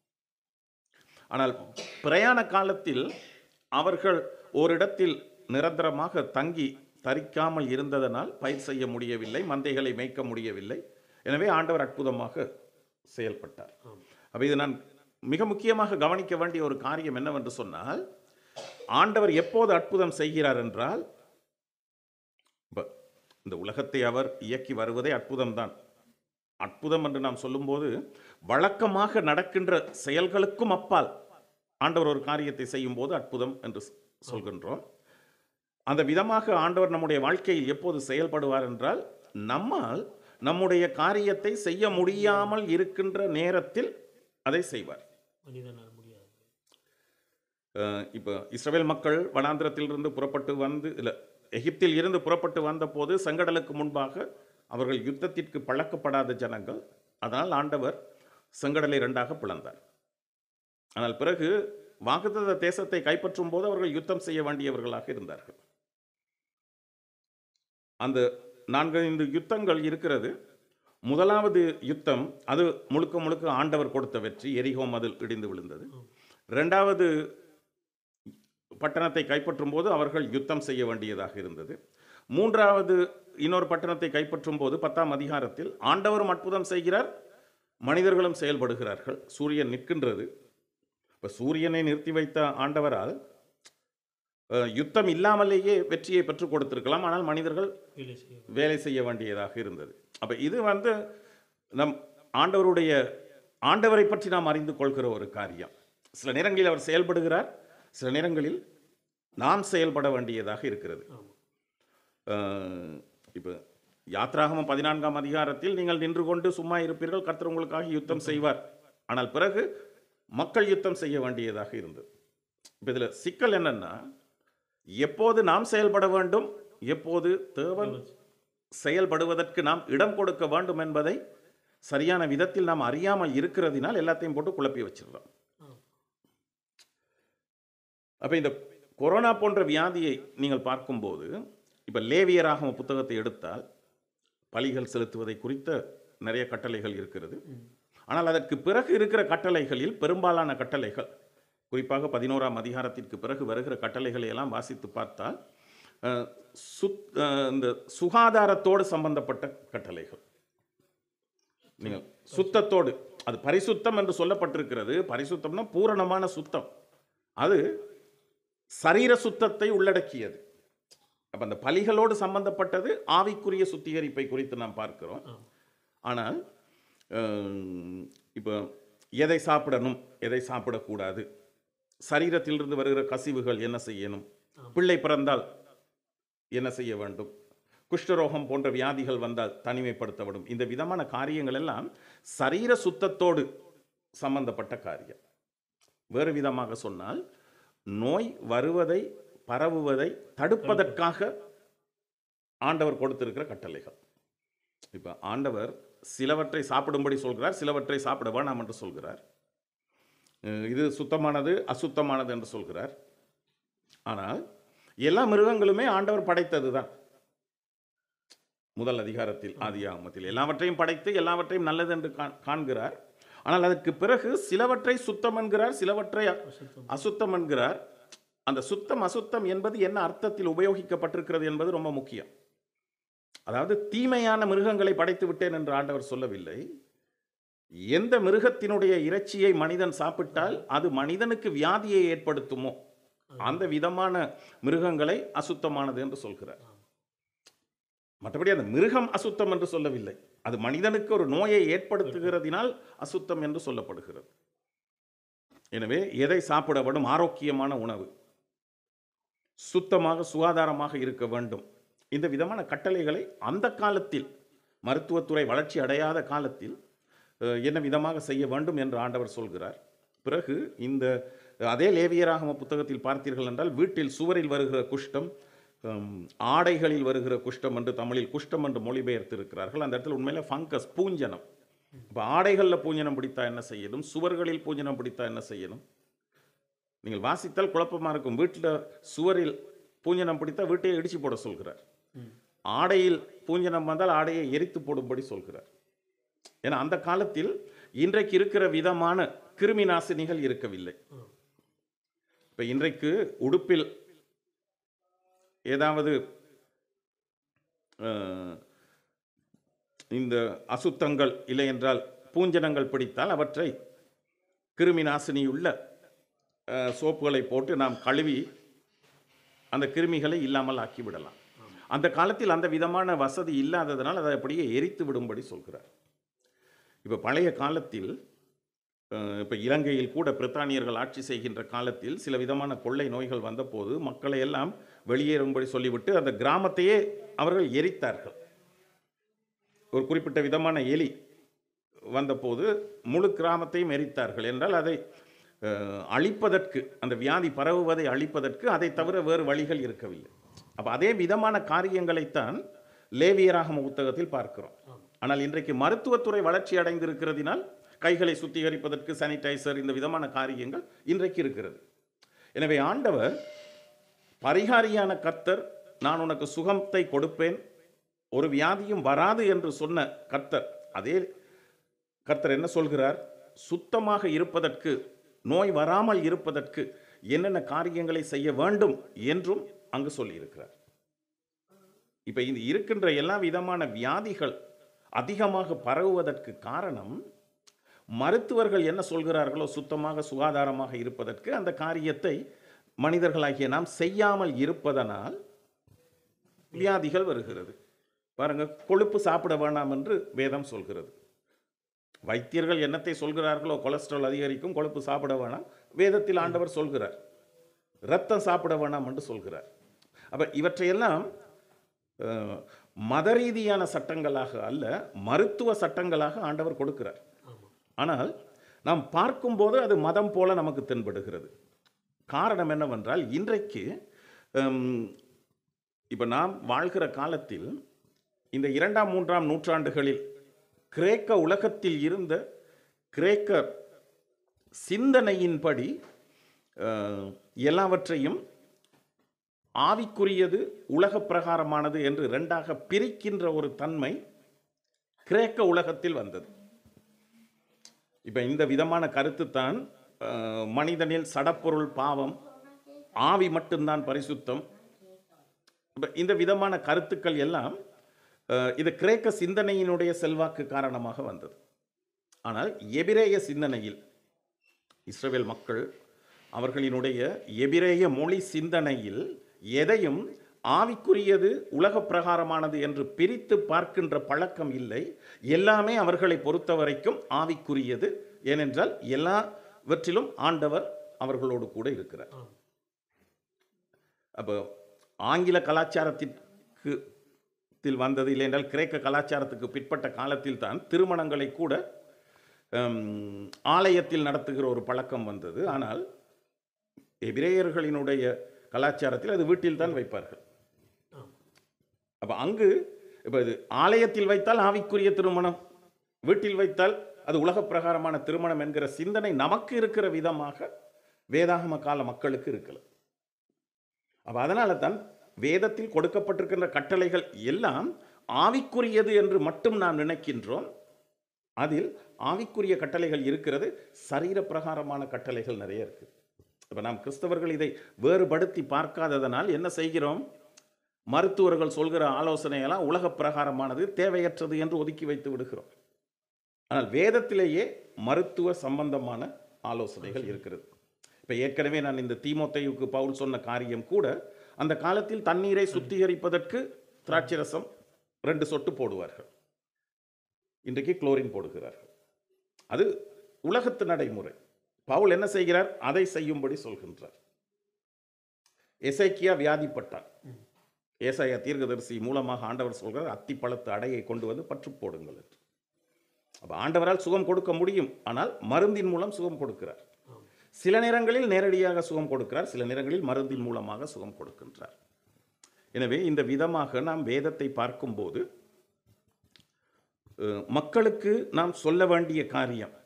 ஆனால் பிரயாண காலத்தில் அவர்கள் ஓரிடத்தில் நிரந்தரமாக தங்கி தரிக்காமல் இருந்ததனால் பயிர் செய்ய முடியவில்லை மந்தைகளை மேய்க்க முடியவில்லை எனவே ஆண்டவர் அற்புதமாக செயல்பட்டார் ஆமாம் அப்ப இது நான் மிக முக்கியமாக கவனிக்க வேண்டிய ஒரு காரியம் என்னவென்று சொன்னால் ஆண்டவர் எப்போது அற்புதம் செய்கிறார் என்றால் இப்ப இந்த உலகத்தை அவர் இயக்கி வருவதே அற்புதம்தான் அற்புதம் என்று நாம் சொல்லும்போது வழக்கமாக நடக்கின்ற செயல்களுக்கும் அப்பால் ஆண்டவர் ஒரு காரியத்தை செய்யும் போது அற்புதம் என்று சொ- சொல்கின்றோம் அந்த விதமாக ஆண்டவர் நம்முடைய வாழ்க்கையில் எப்போது செயல்படுவார் என்றால் நம்மால் நம்முடைய காரியத்தை செய்ய முடியாமல் இருக்கின்ற நேரத்தில் அதை செய்வார் மனிதனால் முடியாது அஹ் இப்போ இஸ்ரவேல் மக்கள் வனாந்திரத்திலிருந்து புறப்பட்டு வந்து இல்லை எகிப்தில் இருந்து புறப்பட்டு வந்தபோது செங்கடலுக்கு முன்பாக அவர்கள் யுத்தத்திற்கு பழக்கப்படாத ஜனங்கள் அதனால் ஆண்டவர் செங்கடலை இரண்டாக பிளந்தார் ஆனால் பிறகு வாக்குத்தத்த தேசத்தை கைப்பற்றும் போது அவர்கள் யுத்தம் செய்ய வேண்டியவர்களாக இருந்தார்கள் அந்த நான்கைந்து யுத்தங்கள் இருக்கிறது முதலாவது யுத்தம் அது முழுக்க முழுக்க ஆண்டவர் கொடுத்த வெற்றி எரிகோ மதில் இடிந்து விழுந்தது இரண்டாவது பட்டணத்தை கைப்பற்றும் போது அவர்கள் யுத்தம் செய்ய வேண்டியதாக இருந்தது மூன்றாவது இன்னொரு பட்டணத்தை கைப்பற்றும் போது பத்தாம் அதிகாரத்தில் ஆண்டவரும் அற்புதம் செய்கிறார் மனிதர்களும் செயல்படுகிறார்கள் சூரியன் நிற்கின்றது இப்போ சூரியனை நிறுத்தி வைத்த ஆண்டவரால் அஹ், யுத்தம் இல்லாமலேயே வெற்றியை பெற்றுக் கொடுத்திருக்கலாம் ஆனால் மனிதர்கள் வேலை செய்ய வேலை செய்ய வேண்டியதாக இருந்தது அப்ப இது வந்து நம் ஆண்டவருடைய ஆண்டவரை பற்றி நாம் அறிந்து கொள்கிற ஒரு காரியம் சில நேரங்களில் அவர் செயல்படுகிறார் சில நேரங்களில் நாம் செயல்பட வேண்டியதாக இருக்கிறது ஆமாம் அஹ், இப்போ யாத்ராகமம் பதினான்காம் அதிகாரத்தில் நீங்கள் நின்று கொண்டு சும்மா இருப்பீர்கள் கர்த்தர் உங்களுக்காக யுத்தம் செய்வார் ஆனால் பிறகு மக்கள் யுத்தம் செய்ய வேண்டியதாக இருந்தது இப்போ இதில் சிக்கல் என்னன்னா எப்போது நாம் செயல்பட வேண்டும் எப்போது தேவன் செயல்படுவதற்கு நாம் இடம் கொடுக்க வேண்டும் என்பதை சரியான விதத்தில் நாம் அறியாமல் இருக்கிறதினால் எல்லாத்தையும் போட்டு குழப்பி வச்சிடுறோம் ஆமாம் அப்போ இந்த கொரோனா போன்ற வியாதியை நீங்கள் பார்க்கும்போது இப்போ லேவியராகம புத்தகத்தை எடுத்தால் பலிகள் செலுத்துவதை குறித்த நிறைய கட்டளைகள் இருக்கிறது ஆனால் அதற்கு பிறகு இருக்கிற கட்டளைகளில் பெரும்பாலான கட்டளைகள் குறிப்பாக பதினோராம் அதிகாரத்திற்கு பிறகு வருகிற கட்டளைகளை எல்லாம் வாசித்து பார்த்தால் அஹ், சுத் அஹ், இந்த சுகாதாரத்தோடு சம்பந்தப்பட்ட கட்டளைகள் நீங்கள் சுத்தத்தோடு அது பரிசுத்தம் என்று சொல்லப்பட்டிருக்கிறது பரிசுத்தம்னா பூரணமான சுத்தம் அது சரீர சுத்தத்தை உள்ளடக்கியது அப்ப அந்த பலிகளோடு சம்பந்தப்பட்டது ஆவிக்குரிய சுத்திகரிப்பை குறித்து நாம் பார்க்கிறோம் ஆமாம் ஆனால் அஹ், இப்போ எதை சாப்பிடணும் எதை சாப்பிடக்கூடாது சரீரத்திலிருந்து வருகிற கசிவுகள் என்ன செய்யணும் பிள்ளை பிறந்தால் என்ன செய்ய வேண்டும் குஷ்டரோகம் போன்ற வியாதிகள் வந்தால் தனிமைப்படுத்தப்படும் இந்த விதமான காரியங்கள் எல்லாம் சரீர சுத்தத்தோடு சம்பந்தப்பட்ட காரியம் வேறு விதமாக சொன்னால் நோய் வருவதை பரவுவதை தடுப்பதற்காக ஆண்டவர் கொடுத்திருக்கிற கட்டளைகள் இப்போ ஆண்டவர் சிலவற்றை சாப்பிடும்படி சொல்கிறார் சிலவற்றை சாப்பிட வேணாம் என்று சொல்கிறார் அஹ் இது சுத்தமானது அசுத்தமானது என்று சொல்கிறார் ஆனால் எல்லா மிருகங்களுமே ஆண்டவர் படைத்தது தான் முதல் அதிகாரத்தில் ஆதியாகமத்தில் எல்லாவற்றையும் படைத்து எல்லாவற்றையும் நல்லது என்று காண்- காண்கிறார் ஆனால் அதற்கு பிறகு சிலவற்றை சுத்தம் என்கிறார் சிலவற்றை அ- அசுத்தம் என்கிறார் அந்த சுத்தம் அசுத்தம் என்பது என்ன அர்த்தத்தில் உபயோகிக்கப்பட்டிருக்கிறது என்பது ரொம்ப முக்கியம் அதாவது தீமையான மிருகங்களை படைத்து விட்டேன் என்று ஆண்டவர் சொல்லவில்லை எந்த மிருகத்தினுடைய இறைச்சியை மனிதன் சாப்பிட்டால் அது மனிதனுக்கு வியாதியை ஏற்படுத்துமோ அந்த விதமான மிருகங்களை அசுத்தமானது என்று சொல்கிறார் மற்றபடி அந்த மிருகம் அசுத்தம் என்று சொல்லவில்லை அது மனிதனுக்கு ஒரு நோயை ஏற்படுத்துகிறதினால் அசுத்தம் என்று சொல்லப்படுகிறது எனவே எதை சாப்பிட வேண்டும் ஆரோக்கியமான உணவு சுத்தமாக சுகாதாரமாக இருக்க வேண்டும் இந்த விதமான கட்டளைகளை அந்த காலத்தில் மருத்துவத்துறை வளர்ச்சி அடையாத காலத்தில் அஹ், என்ன விதமாக செய்ய வேண்டும் என்று ஆண்டவர் சொல்கிறார் பிறகு இந்த அதே லேவியராகம புத்தகத்தில் பார்த்தீர்கள் என்றால் வீட்டில் சுவரில் வருகிற குஷ்டம் ஹம், ஆடைகளில் வருகிற குஷ்டம் என்று தமிழில் குஷ்டம் என்று மொழிபெயர்த்திருக்கிறார்கள் அந்த இடத்துல உண்மையில ஃபங்கஸ் பூஞ்சனம் இப்போ ஆடைகளில் பூஞ்சனம் பிடித்தா என்ன செய்யணும் சுவர்களில் பூஞ்சனம் பிடித்தா என்ன செய்யணும் நீங்கள் வாசித்தால் குழப்பமா இருக்கும் வீட்டில் சுவரில் பூஞ்சனம் பிடித்தா வீட்டையே இடிச்சு போட சொல்கிறார் ஆடையில் பூஞ்சனம் வந்தால் ஆடையை எரித்து போடும்படி சொல்கிறார் ஏன்னா அந்த காலத்தில் இன்றைக்கு இருக்கிற விதமான கிருமி நாசினிகள் இருக்கவில்லை இப்ப இன்றைக்கு உடுப்பில் ஏதாவது அஹ், இந்த அசுத்தங்கள் இல்லை என்றால் பூஞ்சனங்கள் பிடித்தால் அவற்றை கிருமி நாசினியுள்ள அஹ், சோப்புகளை போட்டு நாம் கழுவி அந்த கிருமிகளை இல்லாமல் ஆக்கிவிடலாம் அந்த காலத்தில் அந்த விதமான வசதி இல்லாததனால் அதை அப்படியே எரித்து விடும்படி சொல்கிறார் இப்போ பழைய காலத்தில் அஹ், இப்போ இலங்கையில் கூட பிரித்தானியர்கள் ஆட்சி செய்கின்ற காலத்தில் சில விதமான கொள்ளை நோய்கள் வந்தபோது மக்களை எல்லாம் வெளியேறும்படி சொல்லிவிட்டு அந்த கிராமத்தையே அவர்கள் எரித்தார்கள் ஒரு குறிப்பிட்ட விதமான எலி வந்தபோது முழு கிராமத்தையும் எரித்தார்கள் என்றால் அதை அஹ், அழிப்பதற்கு அந்த வியாதி பரவுவதை அழிப்பதற்கு அதை தவிர வேறு வழிகள் இருக்கவில்லை அப்போ அதே விதமான காரியங்களைத்தான் லேவியராகம புத்தகத்தில் பார்க்கிறோம் ஆனால் இன்றைக்கு மருத்துவத்துறை வளர்ச்சி அடைந்திருக்கிறதினால் கைகளை சுத்திகரிப்பதற்கு சானிடைசர் இந்த விதமான காரியங்கள் இன்றைக்கு இருக்கிறது எனவே ஆண்டவர் பரிகாரியான கர்த்தர் நான் உனக்கு சுகத்தை கொடுப்பேன் ஒரு வியாதியும் வராது என்று சொன்ன கர்த்தர் அதே கர்த்தர் என்ன சொல்கிறார் சுத்தமாக இருப்பதற்கு நோய் வராமல் இருப்பதற்கு என்னென்ன காரியங்களை செய்ய வேண்டும் என்றும் அங்கு சொல்லியிருக்கிறார் இப்ப இந்த இருக்கின்ற எல்லா விதமான வியாதிகள் அதிகமாக பரவுவதற்கு காரணம் மருத்துவர்கள் என்ன சொல்கிறார்களோ சுத்தமாக சுகாதாரமாக இருப்பதற்கு அந்த காரியத்தை மனிதர்களாகிய நாம் செய்யாமல் இருப்பதனால் வியாதிகள் வருகிறது பாருங்க கொழுப்பு சாப்பிட வேண்டாம் என்று வேதம் சொல்கிறது வைத்தியர்கள் என்னத்தை சொல்கிறார்களோ கொலஸ்ட்ரால் அதிகரிக்கும் கொழுப்பு சாப்பிட வேணாம் வேதத்தில் ஆண்டவர் சொல்கிறார் ரத்தம் சாப்பிட வேணாம் என்று சொல்கிறார் அப்ப இவற்றையெல்லாம் அஹ், மத ரீதியான சட்டங்களாக அல்ல மருத்துவ சட்டங்களாக ஆண்டவர் கொடுக்கிறார் ஆனால் நாம் பார்க்கும்போது அது மதம் போல நமக்கு தென்படுகிறது காரணம் என்னவென்றால் இன்றைக்கு இப்போ நாம் வாழ்கிற காலத்தில் இந்த இரண்டாம் மூன்றாம் நூற்றாண்டுகளில் கிரேக்க உலகத்தில் இருந்த கிரேக்க சிந்தனையின்படி அஹ், எல்லாவற்றையும் ஆவிக்குரியது உலக பிரகாரமானது என்று இரண்டாக பிரிக்கின்ற ஒரு தன்மை கிரேக்க உலகத்தில் வந்தது இப்ப இந்த விதமான கருத்து தான் மனிதனில் சடப்பொருள் பாவம் ஆவி மட்டும்தான் பரிசுத்தம் இப்ப இந்த விதமான கருத்துக்கள் எல்லாம் அஹ், இது கிரேக்க சிந்தனையினுடைய செல்வாக்கு காரணமாக வந்தது ஆனால் எபிரேய சிந்தனையில் இஸ்ரவேல் மக்கள் அவர்களினுடைய எபிரேய மொழி சிந்தனையில் எதையும் ஆவிக்குரியது உலக பிரகாரமானது என்று பிரித்து பார்க்கின்ற பழக்கம் இல்லை எல்லாமே அவர்களை பொறுத்த வரைக்கும் ஆவிக்குரியது ஏனென்றால் எல்லாவற்றிலும் ஆண்டவர் அவர்களோடு கூட இருக்கிறார் அப்போ ஆங்கில கலாச்சாரத்திற்கு த்தில் வந்தது இல்லை என்றால் கிரேக்க கலாச்சாரத்துக்கு பிற்பட்ட காலத்தில் தான் திருமணங்களை கூட ஹம், ஆலயத்தில் நடத்துகிற ஒரு பழக்கம் வந்தது ஆனால் எபிரேயர்களினுடைய கலாச்சாரத்தில் அது வீட்டில் தான் வைப்பார்கள் அப்ப அங்கு இப்ப இது ஆலயத்தில் வைத்தால் ஆவிக்குரிய திருமணம் வீட்டில் வைத்தால் அது உலக பிரகாரமான திருமணம் என்கிற சிந்தனை நமக்கு இருக்கிற விதமாக வேதாகம கால மக்களுக்கு இருக்கல அப்ப அதனால தான் வேதத்தில் கொடுக்கப்பட்டிருக்கின்ற கட்டளைகள் எல்லாம் ஆவிக்குரியது என்று மட்டும் நாம் நினைக்கின்றோம் அதில் ஆவிக்குரிய கட்டளைகள் இருக்கிறது சரீர பிரகாரமான கட்டளைகள் நிறைய இருக்கு இப்போ நாம் கிறிஸ்தவர்கள் இதை வேறுபடுத்தி பார்க்காததனால் என்ன செய்கிறோம் மருத்துவர்கள் சொல்கிற ஆலோசனையெல்லாம் உலக பிரகாரமானது தேவையற்றது என்று ஒதுக்கி வைத்து விடுகிறோம் ஆனால் வேதத்திலேயே மருத்துவ சம்பந்தமான ஆலோசனைகள் இருக்கிறது இப்போ ஏற்கனவே நான் இந்த தீமோத்தேயுக்கு பவுல் சொன்ன காரியம் கூட அந்த காலத்தில் தண்ணீரை சுத்திகரிப்பதற்கு திராட்சை ரசம் ரெண்டு சொட்டு போடுவார்கள் இன்றைக்கு குளோரின் போடுகிறார்கள் அது உலகத்து நடைமுறை பவுல் என்ன செய்கிறார் அதை செய்யும்படி சொல்கின்றார் எசேக்கியா வியாதிப்பட்டான் ஏசாயா தீர்க்கதரிசி மூலமாக ஆண்டவர் சொல்கிறார் அத்தி பழத்து அடையை கொண்டு வந்து பற்று போடுங்கள் என்று அப்ப ஆண்டவரால் சுகம் கொடுக்க முடியும் ஆனால் மருந்தின் மூலம் சுகம் கொடுக்கிறார் சில நேரங்களில் நேரடியாக சுகம் கொடுக்கிறார் சில நேரங்களில் மருந்தின் மூலமாக சுகம் கொடுக்கின்றார் எனவே இந்த விதமாக நாம் வேதத்தை பார்க்கும்போது அஹ், மக்களுக்கு நாம் சொல்ல வேண்டிய காரியம்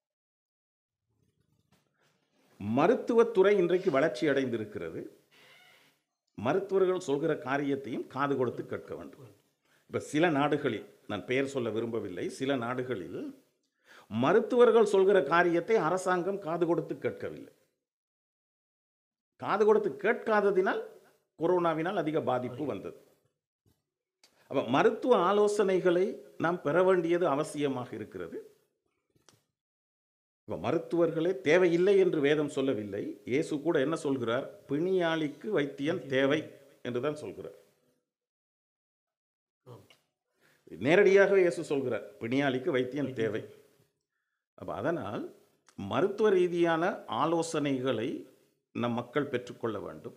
மருத்துவத்துறை இன்றைக்கு வளர்ச்சி அடைந்திருக்கிறது மருத்துவர்கள் சொல்கிற காரியத்தையும் காது கொடுத்து கேட்க வேண்டும் இப்போ சில நாடுகளில் நான் பெயர் சொல்ல விரும்பவில்லை சில நாடுகளில் மருத்துவர்கள் சொல்கிற காரியத்தை அரசாங்கம் காது கொடுத்து கேட்கவில்லை காது கொடுத்து கேட்காததினால் கொரோனாவினால் அதிக பாதிப்பு வந்தது அப்ப மருத்துவ ஆலோசனைகளை நாம் பெற வேண்டியது அவசியமாக இருக்கிறது இப்ப மருத்துவர்களே தேவையில்லை என்று வேதம் சொல்லவில்லை இயேசு கூட என்ன சொல்கிறார் பிணியாளிக்கு வைத்தியன் தேவை என்று தான் சொல்கிறார் நேரடியாக இயேசு சொல்கிறார் பிணியாளிக்கு வைத்தியன் தேவை அப்ப அதனால் மருத்துவ ரீதியான ஆலோசனைகளை நம் மக்கள் பெற்றுக்கொள்ள வேண்டும்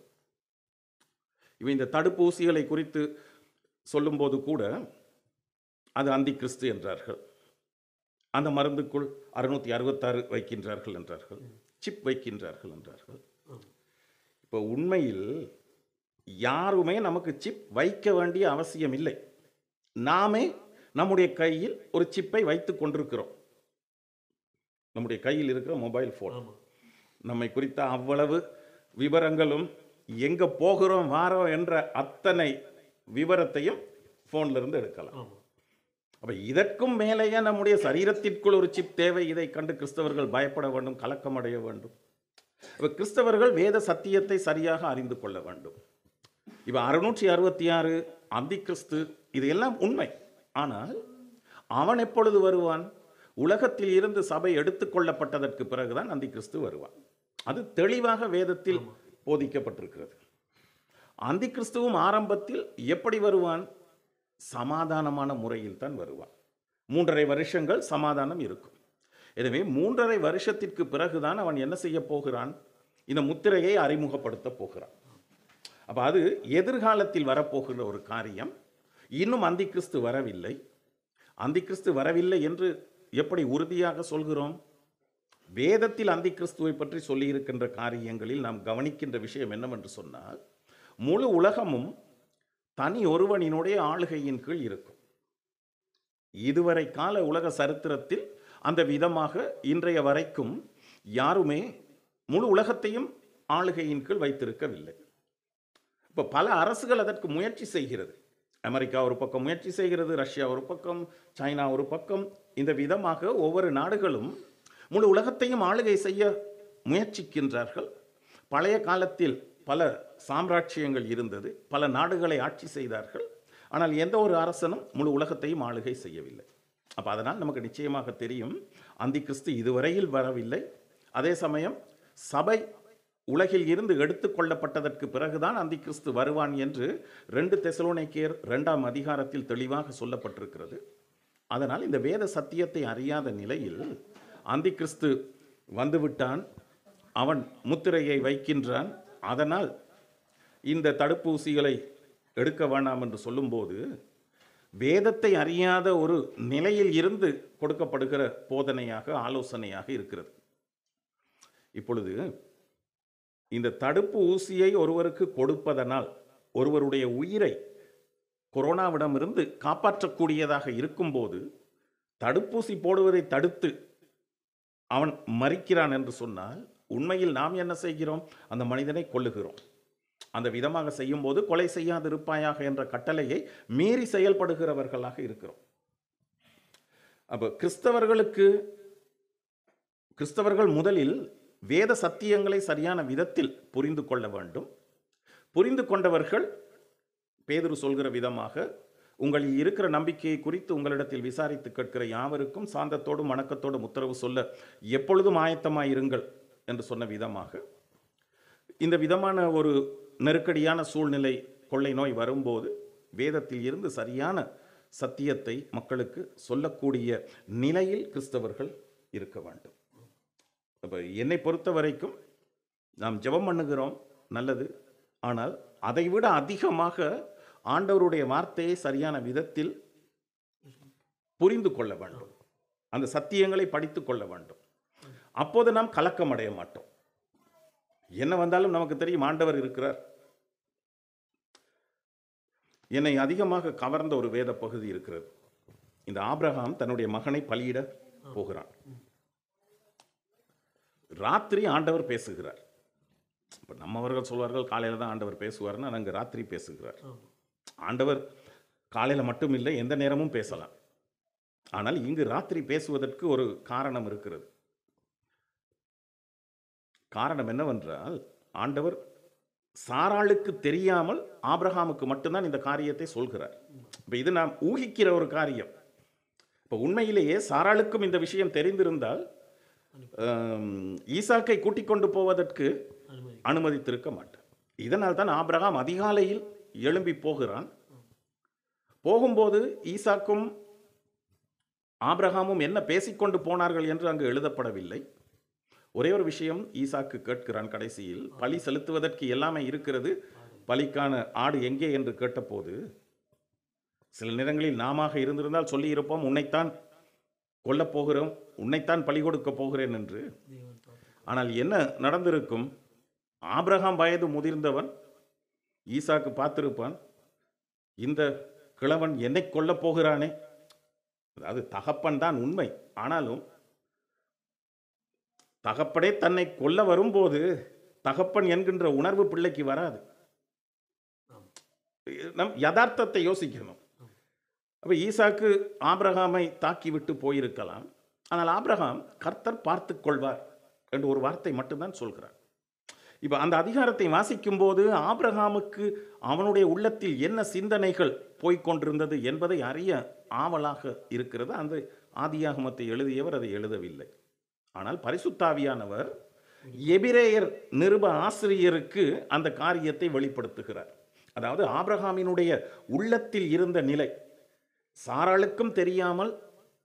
இவ இந்த தடுப்பூசிகளை குறித்து சொல்லும்போது கூட அது அந்தி கிறிஸ்து என்றார்கள் அந்த மருந்துக்குள் அறுநூத்தி அறுபத்தாறு வைக்கின்றார்கள் என்றார்கள் சிப் வைக்கின்றார்கள் என்றார்கள் இப்போ உண்மையில் யாருமே நமக்கு சிப் வைக்க வேண்டிய அவசியம் இல்லை நாமே நம்முடைய கையில் ஒரு சிப்பை வைத்து கொண்டிருக்கிறோம் நம்முடைய கையில் இருக்கிற மொபைல் ஃபோன் ஆமா நம்மை குறித்த அவ்வளவு விவரங்களும் எங்க போகிறோம் வாரோம் என்ற அத்தனை விவரத்தையும் போன்ல இருந்து எடுக்கலாம் ஆமா அப்ப இதற்கும் மேலேயே நம்முடைய சரீரத்திற்குள் ஒரு சிப் தேவை இதை கண்டு கிறிஸ்தவர்கள் பயப்பட வேண்டும் கலக்கம் அடைய வேண்டும் இப்ப கிறிஸ்தவர்கள் வேத சத்தியத்தை சரியாக அறிந்து கொள்ள வேண்டும் இப்ப அறுநூற்றி அறுபத்தி ஆறு அந்தி கிறிஸ்து இது எல்லாம் உண்மை ஆனால் அவன் எப்பொழுது வருவான் உலகத்தில் இருந்து சபை எடுத்துக்கொள்ளப்பட்டதற்கு பிறகுதான் அந்தி கிறிஸ்து வருவான் அது தெளிவாக வேதத்தில் போதிக்கப்பட்டிருக்கிறது அந்தி கிறிஸ்துவும் ஆரம்பத்தில் எப்படி வருவான் சமாதானமான முறையில் தான் வருவான் மூன்றரை வருஷங்கள் சமாதானம் இருக்கும் எனவே மூன்றரை வருஷத்திற்கு பிறகுதான் அவன் என்ன செய்ய போகிறான் இந்த முத்திரையை அறிமுகப்படுத்த போகிறான் அப்ப அது எதிர்காலத்தில் வரப்போகிற ஒரு காரியம் இன்னும் அந்தி கிறிஸ்து வரவில்லை அந்தி கிறிஸ்து வரவில்லை என்று எப்படி உறுதியாக சொல்கிறோம் வேதத்தில் அந்தி கிறிஸ்துவை பற்றி சொல்லியிருக்கின்ற காரியங்களில் நாம் கவனிக்கின்ற விஷயம் என்னவென்று சொன்னால் முழு உலகமும் தனி ஒருவனினுடைய ஆளுகையின் கீழ் இருக்கும் இதுவரை கால உலக சரித்திரத்தில் அந்த விதமாக இன்றைய வரைக்கும் யாருமே முழு உலகத்தையும் ஆளுகையின் கீழ் வைத்திருக்கவில்லை இப்போ பல அரசுகள் அதற்கு முயற்சி செய்கிறது அமெரிக்கா ஒரு பக்கம் முயற்சி செய்கிறது ரஷ்யா ஒரு பக்கம் சைனா ஒரு பக்கம் இந்த விதமாக ஒவ்வொரு நாடுகளும் முழு உலகத்தையும் ஆளுகை செய்ய முயற்சிக்கின்றார்கள் பழைய காலத்தில் பல சாம்ராஜ்யங்கள் இருந்தது பல நாடுகளை ஆட்சி செய்தார்கள் ஆனால் எந்த ஒரு அரசனும் முழு உலகத்தையும் ஆளுகை செய்யவில்லை அப்போ அதனால் நமக்கு நிச்சயமாக தெரியும் அந்தி கிறிஸ்து இதுவரையில் வரவில்லை அதே சமயம் சபை உலகில் இருந்து எடுத்துக்கொள்ளப்பட்டதற்கு பிறகுதான் அந்தி கிறிஸ்து வருவான் என்று ரெண்டு தெசலோனிக்கேயர் ரெண்டாம் அதிகாரத்தில் தெளிவாக சொல்லப்பட்டிருக்கிறது அதனால் இந்த வேத சத்தியத்தை அறியாத நிலையில் அந்தி கிறிஸ்து வந்துவிட்டான் அவன் முத்திரையை வைக்கின்றான் அதனால் இந்த தடுப்பூசிகளை எடுக்க வேண்டாம் என்று சொல்லும்போது வேதத்தை அறியாத ஒரு நிலையில் இருந்து கொடுக்கப்படுகிற போதனையாக ஆலோசனையாக இருக்கிறது இப்பொழுது இந்த தடுப்பு ஊசியை ஒருவருக்கு கொடுப்பதனால் ஒருவருடைய உயிரை கொரோனாவிடமிருந்து காப்பாற்றக்கூடியதாக இருக்கும்போது தடுப்பூசி போடுவதை தடுத்து அவன் மறிக்கிறான் என்று சொன்னால் உண்மையில் நாம் என்ன செய்கிறோம் அந்த மனிதனை கொல்லுகிறோம் அந்த விதமாக செய்யும்போது கொலை செய்யாதிருப்பாயாக என்ற கட்டளையை மீறி செயல்படுகிறவர்களாக இருக்கிறோம் அப்போ கிறிஸ்தவர்களுக்கு கிறிஸ்தவர்கள் முதலில் வேத சத்தியங்களை சரியான விதத்தில் புரிந்து கொள்ள வேண்டும் புரிந்து கொண்டவர்கள் பேதுரு சொல்கிற விதமாக உங்களில் இருக்கிற நம்பிக்கையை குறித்து உங்களிடத்தில் விசாரித்து கேட்கிற யாவருக்கும் சாந்தத்தோடும் வணக்கத்தோடும் உத்தரவு சொல்ல எப்பொழுதும் ஆயத்தமாயிருங்கள் என்று சொன்ன விதமாக இந்த விதமான ஒரு நெருக்கடியான சூழ்நிலை கொள்ளை நோய் வரும்போது வேதத்தில் இருந்து சரியான சத்தியத்தை மக்களுக்கு சொல்லக்கூடிய நிலையில் கிறிஸ்தவர்கள் இருக்க வேண்டும் அப்போ என்னை பொறுத்த வரைக்கும் நாம் ஜெபம் பண்ணுகிறோம் நல்லது ஆனால் அதைவிட அதிகமாக ஆண்டவருடைய வார்த்தையை சரியான விதத்தில் புரிந்து கொள்ள வேண்டும் அந்த சத்தியங்களை படித்து கொள்ள வேண்டும் அப்போது நாம் கலக்கம் அடைய மாட்டோம் என்ன வந்தாலும் நமக்கு தெரியும் ஆண்டவர் இருக்கிறார் என்னை அதிகமாக கவர்ந்த ஒரு வேத பகுதி இருக்கிறது இந்த ஆபிரகாம் தன்னுடைய மகனை பலியிட போகிறான் ராத்திரி ஆண்டவர் பேசுகிறார் இப்போ நம்மவர்கள் சொல்வார்கள் காலையில் தான் ஆண்டவர் பேசுவார்னா நாங்கள் ராத்திரி பேசுகிறார் ஆண்டவர் காலையில் மட்டும் இல்லை எந்த நேரமும் பேசலாம் ஆனால் இங்கு ராத்திரி பேசுவதற்கு ஒரு காரணம் இருக்கிறது காரணம் என்னவென்றால் ஆண்டவர் சாராளுக்கு தெரியாமல் ஆபிரகாமுக்கு மட்டும்தான் இந்த காரியத்தை சொல்கிறார் இப்போ இது நாம் ஊகிக்கிற ஒரு காரியம் இப்போ உண்மையிலேயே சாராளுக்கும் இந்த விஷயம் தெரிந்திருந்தால் ஆம், ஈசாக்கை கூட்டிக் கொண்டு போவதற்கு அனுமதி அனுமதித்திருக்க மாட்டார் இதனால் தான் ஆபிரகாம் அதிகாலையில் எழும்பி போகிறான் போகும்போது ஈசாக்கும் ஆபிரகாமும் என்ன பேசிக்கொண்டு போனார்கள் என்று அங்கு எழுதப்படவில்லை ஒரே ஒரு விஷயம் ஈசாக்கு கேட்கிறான் கடைசியில் பலி செலுத்துவதற்கு எல்லாமே இருக்கிறது பலிக்கான ஆடு எங்கே என்று கேட்டபோது சில நேரங்களில் நாமாக இருந்திருந்தால் சொல்லியிருப்போம் உன்னைத்தான் கொல்லப் போகிறோம் உன்னைத்தான் பலி கொடுக்க போகிறேன் என்று தேவன் பார்த்து ஆனால் என்ன நடந்திருக்கும் ஆபிரகாம் வயது முதிர்ந்தவன் ஈசாக்கு பார்த்திருப்பான் இந்த கிழவன் என்னை கொல்லப் போகிறானே அதாவது தகப்பன் தான் உண்மை ஆனாலும் தகப்பனே தன்னை கொல்ல வரும்போது தகப்பன் என்கின்ற உணர்வு பிள்ளைக்கு வராது நம் யதார்த்தத்தை யோசிக்கணும் அப்ப ஈசாக்கு ஆபிரகாமை தாக்கி விட்டு போயிருக்கலாம் ஆனால் ஆபிரகாம் கர்த்தர் பார்த்துக் கொள்வார் என்று ஒரு வார்த்தை மட்டும்தான் சொல்கிறார் இப்போ அந்த அதிகாரத்தை வாசிக்கும்போது ஆபிரகாமுக்கு அவனுடைய உள்ளத்தில் என்ன சிந்தனைகள் போய்க் கொண்டிருந்தது என்பதை அறிய ஆவலாக இருக்கிறது அந்த ஆதியாகமத்தை எழுதியவர் அதை எழுதவில்லை ஆனால் பரிசுத்தாவியானவர் எபிரேயர் நிருப ஆசிரியருக்கு அந்த காரியத்தை வெளிப்படுத்துகிறார் அதாவது ஆபிரகாமினுடைய உள்ளத்தில் இருந்த நிலை சாராளுக்கும் தெரியாமல்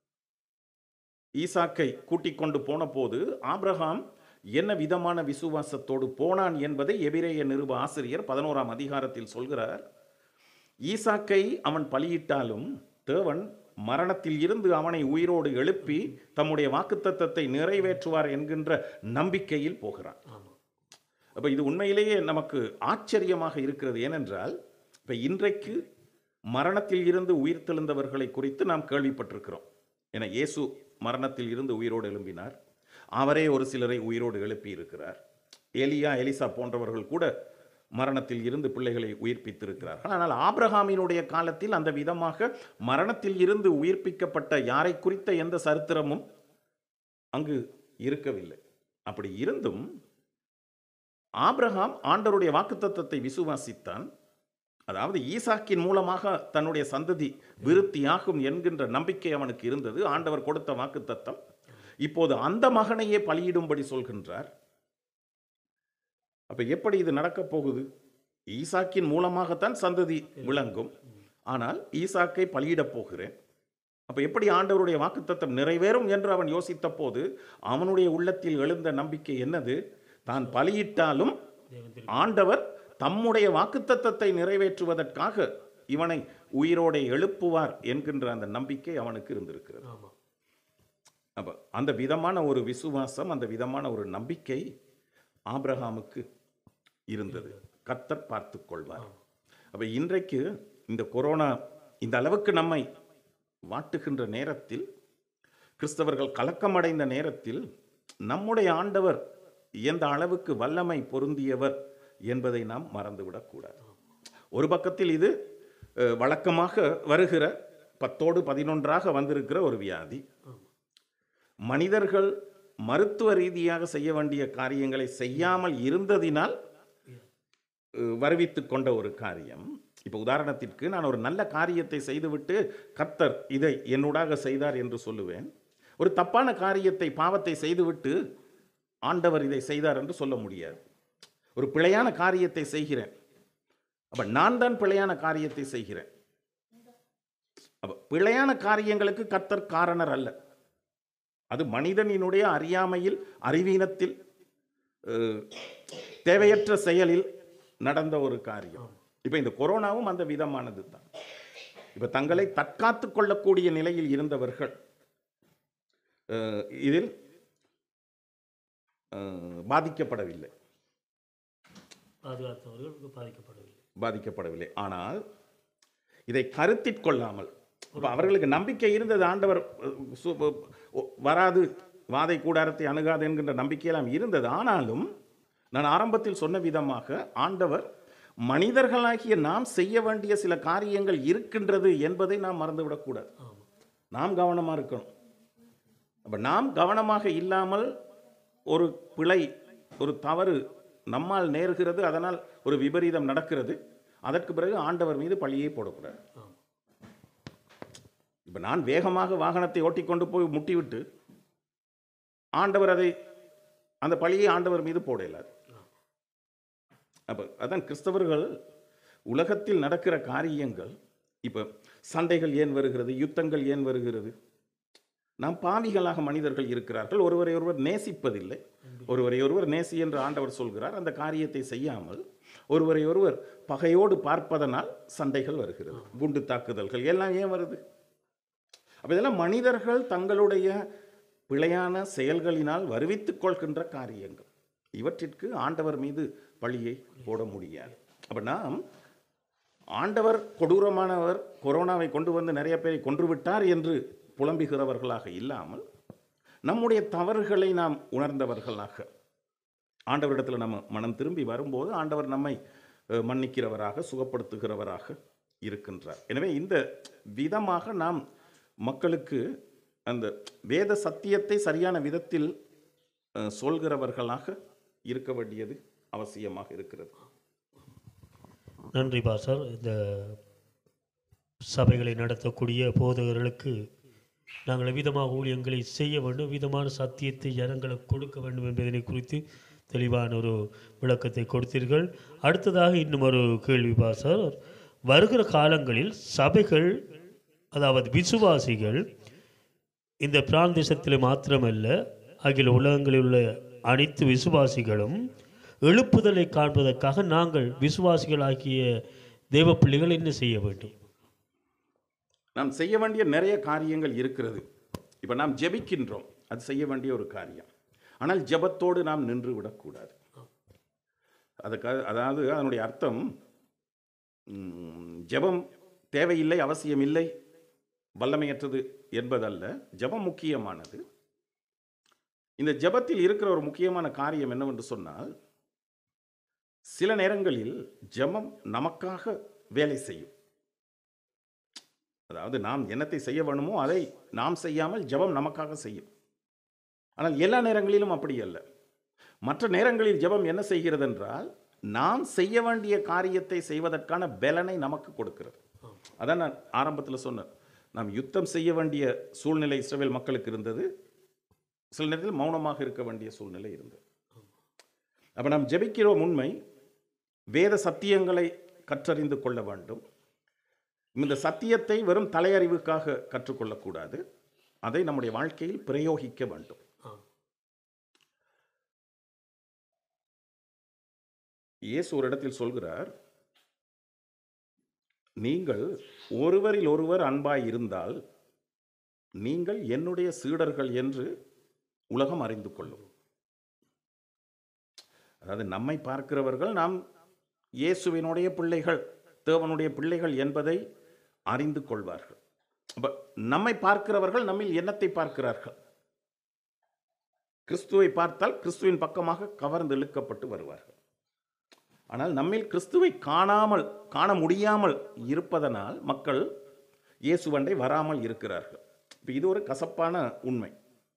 ஈசாக்கை கூட்டிக் கொண்டு போன போது ஆபிரகாம் என்ன விதமான விசுவாசத்தோடு போனான் என்பதை எபிரேய நிருப ஆசிரியர் பதினோராம் அதிகாரத்தில் சொல்கிறார் ஈசாக்கை அவன் பலியிட்டாலும் தேவன் மரணத்தில் இருந்து அவனை உயிரோடு எழுப்பி தம்முடைய வாக்குத்தத்தத்தை நிறைவேற்றுவார் என்கின்ற நம்பிக்கையில் போகிறான் ஆமாம் அப்போ இது உண்மையிலேயே நமக்கு ஆச்சரியமாக இருக்கிறது ஏனென்றால் இப்போ இன்றைக்கு மரணத்தில் இருந்து உயிர் தெழுந்தவர்களை குறித்து நாம் கேள்விப்பட்டிருக்கிறோம் என இயேசு மரணத்தில் இருந்து உயிரோடு எழும்பினார் அவரே ஒரு சிலரை உயிரோடு எழுப்பி இருக்கிறார் எலியா எலிசா போன்றவர்கள் கூட மரணத்தில் இருந்து பிள்ளைகளை உயிர்ப்பித்திருக்கிறார்கள் ஆனால் ஆபிரகாமினுடைய காலத்தில் அந்த விதமாக மரணத்தில் இருந்து உயிர்ப்பிக்கப்பட்ட யாரை குறித்த எந்த சரித்திரமும் அங்கு இருக்கவில்லை அப்படி இருந்தும் ஆபிரகாம் ஆண்டவருடைய வாக்குத்தத்தத்தை விசுவாசித்தான் அதாவது ஈசாக்கின் மூலமாக தன்னுடைய சந்ததி விருத்தியாகும் என்கின்ற நம்பிக்கை அவனுக்கு இருந்தது ஆண்டவர் கொடுத்த வாக்குத்தத்தம் இப்போது அந்த மகனையே பலியிடும்படி சொல்கின்றார் அப்ப எப்படி இது நடக்கப் போகுது ஈசாக்கின் மூலமாகத்தான் சந்ததி விளங்கும் ஆனால் ஈசாக்கை பலியிடப் போகிறேன் அப்ப எப்படி ஆண்டவருடைய வாக்குத்தத்தம் நிறைவேறும் என்று அவன் யோசித்த போது அவனுடைய உள்ளத்தில் எழுந்த நம்பிக்கை என்னது தான் பலியிட்டாலும் தேவன் திரு ஆண்டவர் தம்முடைய வாக்குத்தத்தத்தை நிறைவேற்றுவதற்காக இவனை உயிரோടെ எழுப்புவார் என்கின்ற அந்த நம்பிக்கை அவனுக்கு இருந்திருக்கிறது ஆமாம் அப்ப அந்த விதமான ஒரு விசுவாசம் அந்த விதமான ஒரு நம்பிக்கை ஆபிரகாமுக்கு இருந்தது கர்த்தர் பார்த்துக் கொள்வார் அப்ப இன்றைக்கு இந்த கொரோனா இந்த அளவுக்கு நம்மை வாட்டுகின்ற நேரத்தில் கிறிஸ்தவர்கள் கலக்கமடைந்த நேரத்தில் நம்முடைய ஆண்டவர் எந்த அளவுக்கு வல்லமை பொருந்தியவர் என்பதை நாம் மறந்துவிடக்கூடாது ஒரு பக்கத்தில் இது அஹ், வழக்கமாக வருகிற பத்தோடு பதினொன்றாக வந்திருக்கிற ஒரு வியாதி மனிதர்கள் மருத்துவ ரீதியாக செய்ய வேண்டிய காரியங்களை செய்யாமல் இருந்ததினால் அஹ், வருவித்துக் கொண்ட ஒரு காரியம் இப்போ உதாரணத்திற்கு நான் ஒரு நல்ல காரியத்தை செய்துவிட்டு கர்த்தர் இதை என்னூடாக செய்தார் என்று சொல்லுவேன் ஒரு தப்பான காரியத்தை பாவத்தை செய்துவிட்டு ஆண்டவர் இதை செய்தார் என்று சொல்ல முடியாது ஒரு பிழையான காரியத்தை செய்கிறேன் அப்ப நான் தான் பிழையான காரியத்தை செய்கிறேன் அப்ப பிழையான காரியங்களுக்கு கர்த்தர் காரணர் அல்ல அது மனிதனினுடைய அறியாமையில் அறிவீனத்தில் அஹ், தேவையற்ற செயலில் நடந்த ஒரு காரியம் இப்போ இந்த கொரோனாவும் அந்த விதமானது தான் இப்போ தங்களை தற்காத்து கொள்ளக்கூடிய நிலையில் இருந்தவர்கள் அஹ், இதில் அஹ், பாதிக்கப்படவில்லை பாதுகாத்தவர்கள் பாதிக்கப்படவில்லை பாதிக்கப்படவில்லை ஆனால் இதை கருத்திற் கொள்ளாமல் அப்ப அவர்களுக்கு நம்பிக்கை இருந்தது ஆண்டவர் அஹ், சு- ஒ- வராது வாதை கூடாரத்தை அணுகாது என்கின்ற நம்பிக்கையெல்லாம் இருந்தது ஆனாலும் நான் ஆரம்பத்தில் சொன்ன விதமாக ஆண்டவர் மனிதர்களாகிய நாம் செய்ய வேண்டிய சில காரியங்கள் இருக்கின்றது என்பதை நாம் மறந்துவிடக்கூடாது நாம் கவனமாக இருக்கணும் அப்போ நாம் கவனமாக இல்லாமல் ஒரு பிழை ஒரு தவறு நம்மால் நேருகிறது அதனால் ஒரு விபரீதம் நடக்கிறது அதற்கு பிறகு ஆண்டவர் மீது பழியை போடக்கூடாது இப்போ நான் வேகமாக வாகனத்தை ஓட்டிக்கொண்டு போய் முட்டிவிட்டு ஆண்டவர் அதை அந்த பழியை ஆண்டவர் மீது போட இயலாது அப்போ அதான் கிறிஸ்தவர்கள் உலகத்தில் நடக்கிற காரியங்கள் இப்போ சண்டைகள் ஏன் வருகிறது யுத்தங்கள் ஏன் வருகிறது நாம் பாவிகளாக மனிதர்கள் இருக்கிறார்கள் ஒருவரை ஒருவர் நேசிப்பதில்லை ஒருவரை ஒருவர் நேசி என்று ஆண்டவர் சொல்கிறார் அந்த காரியத்தை செய்யாமல் ஒருவரை ஒருவர் பகையோடு பார்ப்பதனால் சண்டைகள் வருகிறது குண்டு தாக்குதல்கள் எல்லாம் ஏன் வருது அப்ப இதெல்லாம் மனிதர்கள் தங்களுடைய பிழையான செயல்களினால் வருவித்துக் கொள்கின்ற காரியங்கள் இவற்றிற்கு ஆண்டவர் மீது பழியை போட முடியாது அப்ப நாம் ஆண்டவர் கொடூரமானவர் கொரோனாவை கொண்டு வந்து நிறைய பேரை கொன்றுவிட்டார் என்று புலம்புகிறவர்களாக இல்லாமல் நம்முடைய தவறுகளை நாம் உணர்ந்தவர்களாக ஆண்டவரிடத்தில் நம்ம மனம் திரும்பி வரும்போது ஆண்டவர் நம்மை அஹ், மன்னிக்கிறவராக சுகப்படுத்துகிறவராக இருக்கின்றார் எனவே இந்த விதமாக நாம் மக்களுக்கு அந்த வேத சத்தியத்தை சரியான விதத்தில் அஹ், சொல்கிறவர்களாக இருக்க வேண்டியது அவசியமாக இருக்கிறது நன்றி பாசர் இந்த சபைகளை நடத்தக்கூடிய போதகர்களுக்கு நாங்கள் விதமாக ஊழியங்களை செய்ய வேண்டும் விதமான சத்தியத்தை ஜனங்களுக்கு கொடுக்க வேண்டும் என்பதனை குறித்து தெளிவான ஒரு விளக்கத்தை கொடுத்தீர்கள் அடுத்ததாக இன்னும் ஒரு கேள்வி பாசர் வருகிற காலங்களில் சபைகள் அதாவது விசுவாசிகள் இந்த பிராந்தேசத்தில் மாத்திரமல்ல அகில உலகங்களில் உள்ள அனைத்து விசுவாசிகளும் எழுப்புதலை காண்பதற்காக நாங்கள் விசுவாசிகளாகிய தேவ பிள்ளைகள் என்ன செய்ய வேண்டும் நாம் செய்ய வேண்டிய நிறைய காரியங்கள் இருக்கிறது இப்போ நாம் ஜெபிக்கின்றோம் அது செய்ய வேண்டிய ஒரு காரியம் ஆனால் ஜெபத்தோடு நாம் நின்று விடக்கூடாது அதுக்காக அதாவது அதனுடைய அர்த்தம் ம், ஜெபம் தேவையில்லை அவசியமில்லை வல்லமையற்றது என்பதல்ல ஜெபம் முக்கியமானது இந்த ஜெபத்தில் இருக்கிற ஒரு முக்கியமான காரியம் என்னவென்று சொன்னால் சில நேரங்களில் ஜெபம் நமக்காக வேலை செய்யும் அதாவது நாம் என்னத்தை செய்ய வேணுமோ அதை நாம் செய்யாமல் ஜெபம் நமக்காக செய்யும் ஆனால் எல்லா நேரங்களிலும் அப்படி அல்ல மற்ற நேரங்களில் ஜெபம் என்ன செய்கிறது என்றால் நாம் செய்ய வேண்டிய காரியத்தை செய்வதற்கான பலனை நமக்கு கொடுக்கிறது அதான் நான் ஆரம்பத்தில் சொன்னேன் நாம் யுத்தம் செய்ய வேண்டிய சூழ்நிலை இஸ்ரவேல் மக்களுக்கு இருந்தது சில நேரத்தில் மௌனமாக இருக்க வேண்டிய சூழ்நிலை இருந்தது அப்போ நாம் ஜெபிக்கிறோம் உண்மை வேத சத்தியங்களை கற்றறிந்து கொள்ள வேண்டும் இந்த சத்தியத்தை வெறும் தலையறிவுக்காக கற்றுக்கொள்ளக்கூடாது அதை நம்முடைய வாழ்க்கையில் பிரயோகிக்க வேண்டும் இயேசு ஒரு இடத்தில் சொல்கிறார் நீங்கள் ஒருவரில் ஒருவர் அன்பாய் இருந்தால் நீங்கள் என்னுடைய சீடர்கள் என்று உலகம் அறிந்து கொள்ளும் அதாவது நம்மை பார்க்கிறவர்கள் நாம் இயேசுவினுடைய பிள்ளைகள் தேவனுடைய பிள்ளைகள் என்பதை அறிந்து கொள்வார்கள் அப்ப நம்மை பார்க்கிறவர்கள் நம்மில் எண்ணத்தை பார்க்கிறார்கள் கிறிஸ்துவை பார்த்தால் கிறிஸ்துவின் பக்கமாக கவர்ந்து இழுக்கப்பட்டு வருவார்கள் ஆனால் நம்மில் கிறிஸ்துவை காணாமல் காண முடியாமல் இருப்பதனால் மக்கள் இயேசுவண்டை வராமல் இருக்கிறார்கள் இப்போ இது ஒரு கசப்பான உண்மை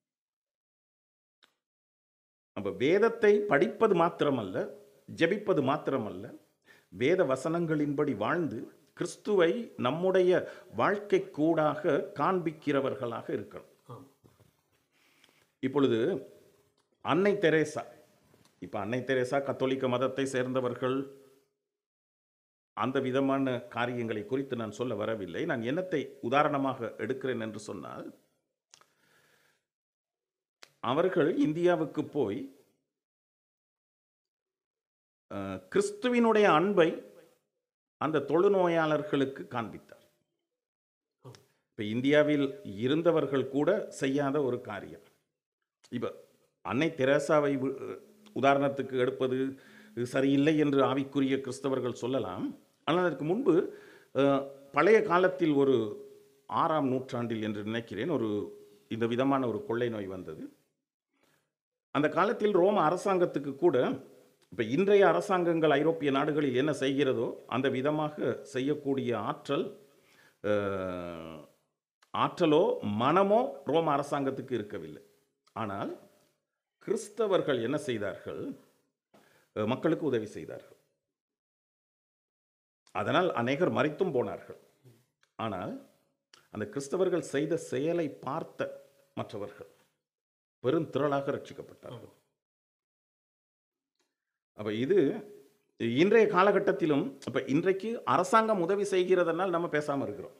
அப்ப வேதத்தை படிப்பது மாத்திரமல்ல ஜெபிப்பது மாத்திரமல்ல வேத வசனங்களின்படி வாழ்ந்து கிறிஸ்துவை நம்முடைய வாழ்க்கை கூடாக காண்பிக்கிறவர்களாக இருக்கணும் ஆம். இப்பொழுது அன்னை தெரேசா இப்ப அன்னை தெரேசா கத்தோலிக்க மதத்தை சேர்ந்தவர்கள் அந்த விதமான காரியங்களை குறித்து நான் சொல்ல வரவில்லை நான் என்னத்தை உதாரணமாக எடுக்கிறேன் என்று சொன்னால் அவர்கள் இந்தியாவுக்கு போய் அஹ், கிறிஸ்துவினுடைய அன்பை அந்த தொழுநோயாளர்களுக்கு காண்பித்தார் இப்ப இந்தியாவில் இருந்தவர்கள் கூட செய்யாத ஒரு காரியம் இப்ப அன்னை தெரேசாவை வி- உதாரணத்துக்கு எடுப்பது சரியில்லை என்று ஆவிக்குரிய கிறிஸ்தவர்கள் சொல்லலாம் ஆனால் அதற்கு முன்பு அஹ், பழைய காலத்தில் ஒரு ஆறாம் நூற்றாண்டில் என்று நினைக்கிறேன் ஒரு இந்த விதமான ஒரு கொள்ளை நோய் வந்தது அந்த காலத்தில் ரோம அரசாங்கத்துக்கு கூட இப்போ இன்றைய அரசாங்கங்கள் ஐரோப்பிய நாடுகளில் என்ன செய்கிறதோ அந்த விதமாக செய்யக்கூடிய ஆற்றல் அஹ், ஆற்றலோ மனமோ ரோம அரசாங்கத்துக்கு இருக்கவில்லை ஆனால் கிறிஸ்தவர்கள் என்ன செய்தார்கள் அஹ், மக்களுக்கு உதவி செய்தார்கள் அதனால் அநேகர் மறித்தும் போனார்கள் ஆனால் அந்த கிறிஸ்தவர்கள் செய்த செயலை பார்த்த மற்றவர்கள் பெரும் திரளாக ரட்சிக்கப்பட்டார்கள் அப்ப இது இன்றைய காலகட்டத்திலும் அப்ப இன்றைக்கு அரசாங்கம் உதவி செய்கிறதனால் நம்ம பேசாம இருக்கிறோம்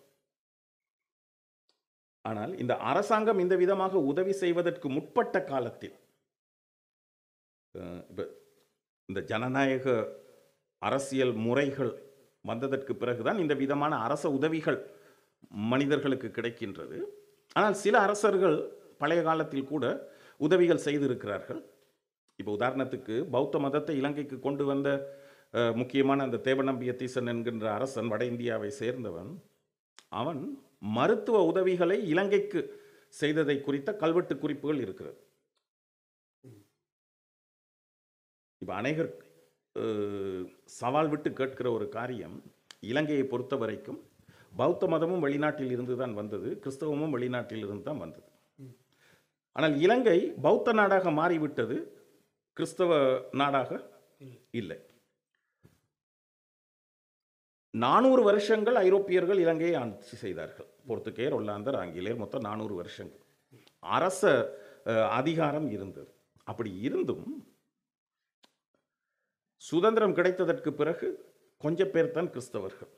ஆனால் இந்த அரசாங்கம் இந்த விதமாக உதவி செய்வதற்கு முற்பட்ட காலத்தில் அஹ், இப்ப இந்த ஜனநாயக அரசியல் முறைகள் வந்ததற்கு பிறகுதான் இந்த விதமான அரச உதவிகள் மனிதர்களுக்கு கிடைக்கின்றது ஆனால் சில அரசர்கள் பழைய காலத்தில் கூட உதவிகள் செய்திருக்கிறார்கள் இப்போ உதாரணத்துக்கு பௌத்த மதத்தை இலங்கைக்கு கொண்டு வந்த அஹ், முக்கியமான அந்த தேவநம்பிய தீசன் என்கின்ற அரசன் வட இந்தியாவை சேர்ந்தவன் அவன் மருத்துவ உதவிகளை இலங்கைக்கு செய்ததை குறித்த கல்வெட்டு குறிப்புகள் இருக்கிறது இப்போ அநேகர் அஹ், சவால் விட்டு கேட்கிற ஒரு காரியம் இலங்கையை பொறுத்த வரைக்கும் பௌத்த மதமும் வெளிநாட்டில் இருந்து தான் வந்தது கிறிஸ்தவமும் வெளிநாட்டில் இருந்து தான் வந்தது ஆனால் இலங்கை பௌத்த நாடாக மாறிவிட்டது கிறிஸ்தவ நாடாக இல்லை நானூறு வருஷங்கள் ஐரோப்பியர்கள் இலங்கையை ஆட்சி செய்தார்கள் போர்த்துகேயர் ஒல்லாந்தர் ஆங்கிலேயர் மொத்தம் நானூறு வருஷங்கள் அரச அஹ், அதிகாரம் இருந்தது அப்படி இருந்தும் சுதந்திரம் கிடைத்ததற்கு பிறகு கொஞ்சம் பேர் தான் கிறிஸ்தவர்கள்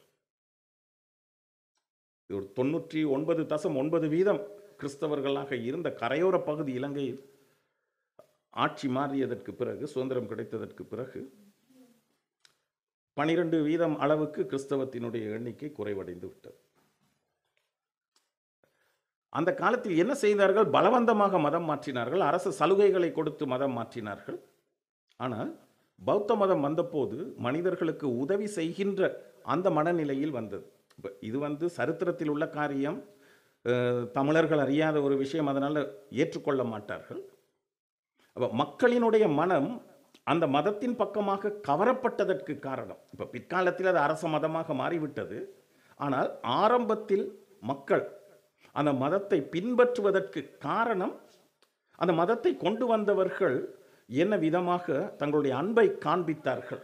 ஒரு தொண்ணூற்றி ஒன்பது தசம் ஒன்பது வீதம் கிறிஸ்தவர்களாக இருந்த கரையோர பகுதி இலங்கையில் ஆட்சி மாறியதற்கு பிறகு சுதந்திரம் கிடைத்ததற்கு பிறகு பனிரெண்டு வீதம் அளவுக்கு கிறிஸ்தவத்தினுடைய எண்ணிக்கை குறைவடைந்து விட்டது அந்த காலத்தில் என்ன செய்தார்கள் பலவந்தமாக மதம் மாற்றினார்கள் அரசு சலுகைகளை கொடுத்து மதம் மாற்றினார்கள் ஆனால் பௌத்த மதம் வந்தபோது மனிதர்களுக்கு உதவி செய்கின்ற அந்த மனநிலையில் வந்தது இப்ப இது வந்து சரித்திரத்தில் உள்ள காரியம் அஹ், தமிழர்கள் அறியாத ஒரு விஷயம் அதனால் ஏற்றுக்கொள்ள மாட்டார்கள் அப்ப மக்களினுடைய மனம் அந்த மதத்தின் பக்கமாக கவரப்பட்டதற்கு காரணம் இப்போ பிற்காலத்தில் அது அரச மதமாக மாறிவிட்டது ஆனால் ஆரம்பத்தில் மக்கள் அந்த மதத்தை பின்பற்றுவதற்கு காரணம் அந்த மதத்தை கொண்டு வந்தவர்கள் என்ன விதமாக தங்களுடைய அன்பை காண்பித்தார்கள்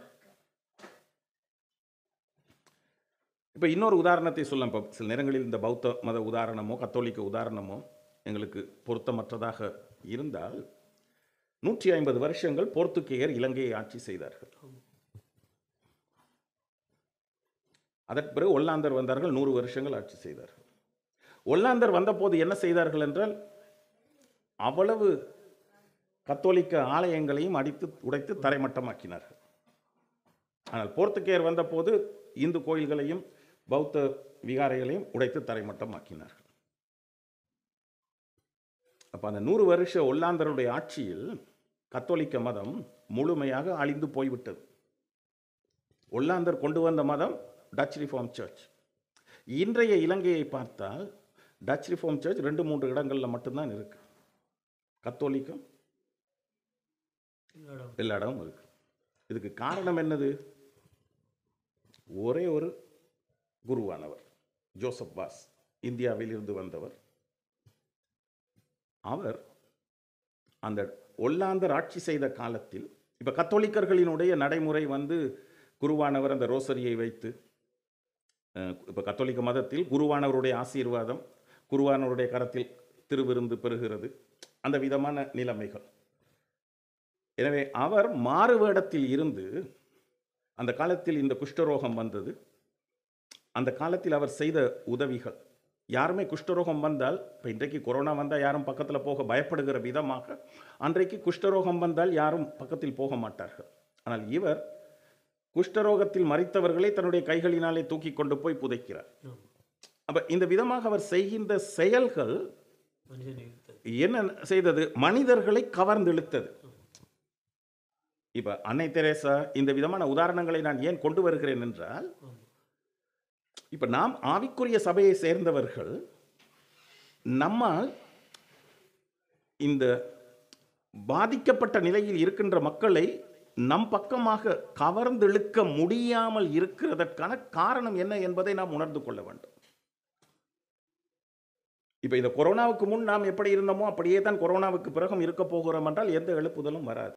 இப்போ இன்னொரு உதாரணத்தை சொல்ல இப்போ சில நேரங்களில் இந்த பௌத்த மத உதாரணமோ கத்தோலிக்க உதாரணமோ எங்களுக்கு பொருத்தமற்றதாக இருந்தால் நூற்றி ஐம்பது வருஷங்கள் போர்த்துகேயர் இலங்கையை ஆட்சி செய்தார்கள் அதற்கு பிறகு ஒல்லாந்தர் வந்தார்கள் நூறு வருஷங்கள் ஆட்சி செய்தார்கள் ஒல்லாந்தர் வந்தபோது என்ன செய்தார்கள் என்றால் அவ்வளவு கத்தோலிக்க ஆலயங்களையும் அடித்து உடைத்து தரைமட்டமாக்கினார்கள் ஆனால் போர்த்துகேயர் வந்தபோது இந்து கோயில்களையும் பௌத்த விகாரைகளையும் உடைத்து தரைமட்டமாக்கினார்கள் அப்ப அந்த நூறு வருஷ ஒல்லாந்தருடைய ஆட்சியில் கத்தோலிக்க மதம் முழுமையாக அழிந்து போய்விட்டது ஒல்லாந்தர் கொண்டு வந்த மதம் டச் ரிஃபார்ம் சர்ச் இன்றைய இலங்கையை பார்த்தால் டச் ரிஃபார்ம் சர்ச் ரெண்டு மூன்று இடங்களில் மட்டும்தான் இருக்கு கத்தோலிக்கம் எல்லா இடமும் இருக்கு இதுக்கு காரணம் என்னது ஒரே ஒரு குருவானவர் ஜோசப் பாஸ் இந்தியாவில் இருந்து வந்தவர் அவர் அந்த ஒல்லாந்தர் ஆட்சி செய்த காலத்தில் இப்போ கத்தோலிக்கர்களினுடைய நடைமுறை வந்து குருவானவர் அந்த ரோசரியை வைத்து இப்போ கத்தோலிக்க மதத்தில் குருவானவருடைய ஆசீர்வாதம் குருவானவருடைய கரத்தில் திருவிருந்து பெறுகிறது அந்த விதமான நிலைமைகள் எனவே அவர் மாறுவேடத்தில் இருந்து அந்த காலத்தில் இந்த குஷ்டரோகம் வந்தது அந்த காலத்தில் அவர் செய்த உதவிகள் யாருமே குஷ்டரோகம் வந்தால் இப்போ இன்றைக்கு கொரோனா வந்தால் யாரும் பக்கத்தில் போக பயப்படுகிற விதமாக அன்றைக்கு குஷ்டரோகம் வந்தால் யாரும் பக்கத்தில் போக மாட்டார்கள் ஆனால் இவர் குஷ்டரோகத்தில் மறித்தவர்களை தன்னுடைய கைகளினாலே தூக்கி கொண்டு போய் புதைக்கிறார் அப்ப இந்த விதமாக அவர் செய்கின்ற செயல்கள் என்ன செய்தது மனிதர்களை கவர்ந்தெழுத்தது இப்ப அன்னை தெரேசா இந்த விதமான உதாரணங்களை நான் ஏன் கொண்டு வருகிறேன் என்றால் இப்ப நாம் ஆவிக்குரிய சபையை சேர்ந்தவர்கள் நம்மால் இந்த பாதிக்கப்பட்ட நிலையில் இருக்கின்ற மக்களை நம் பக்கமாக கவர்ந்தெழுக்க முடியாமல் இருக்கிறதற்கான காரணம் என்ன என்பதை நாம் உணர்ந்து கொள்ள வேண்டும் இப்ப இந்த கொரோனாவுக்கு முன் நாம் எப்படி இருந்தோமோ அப்படியே தான் கொரோனாவுக்கு பிறகும் இருக்க போகிறோம் என்றால் எந்த எழுப்புதலும் வராது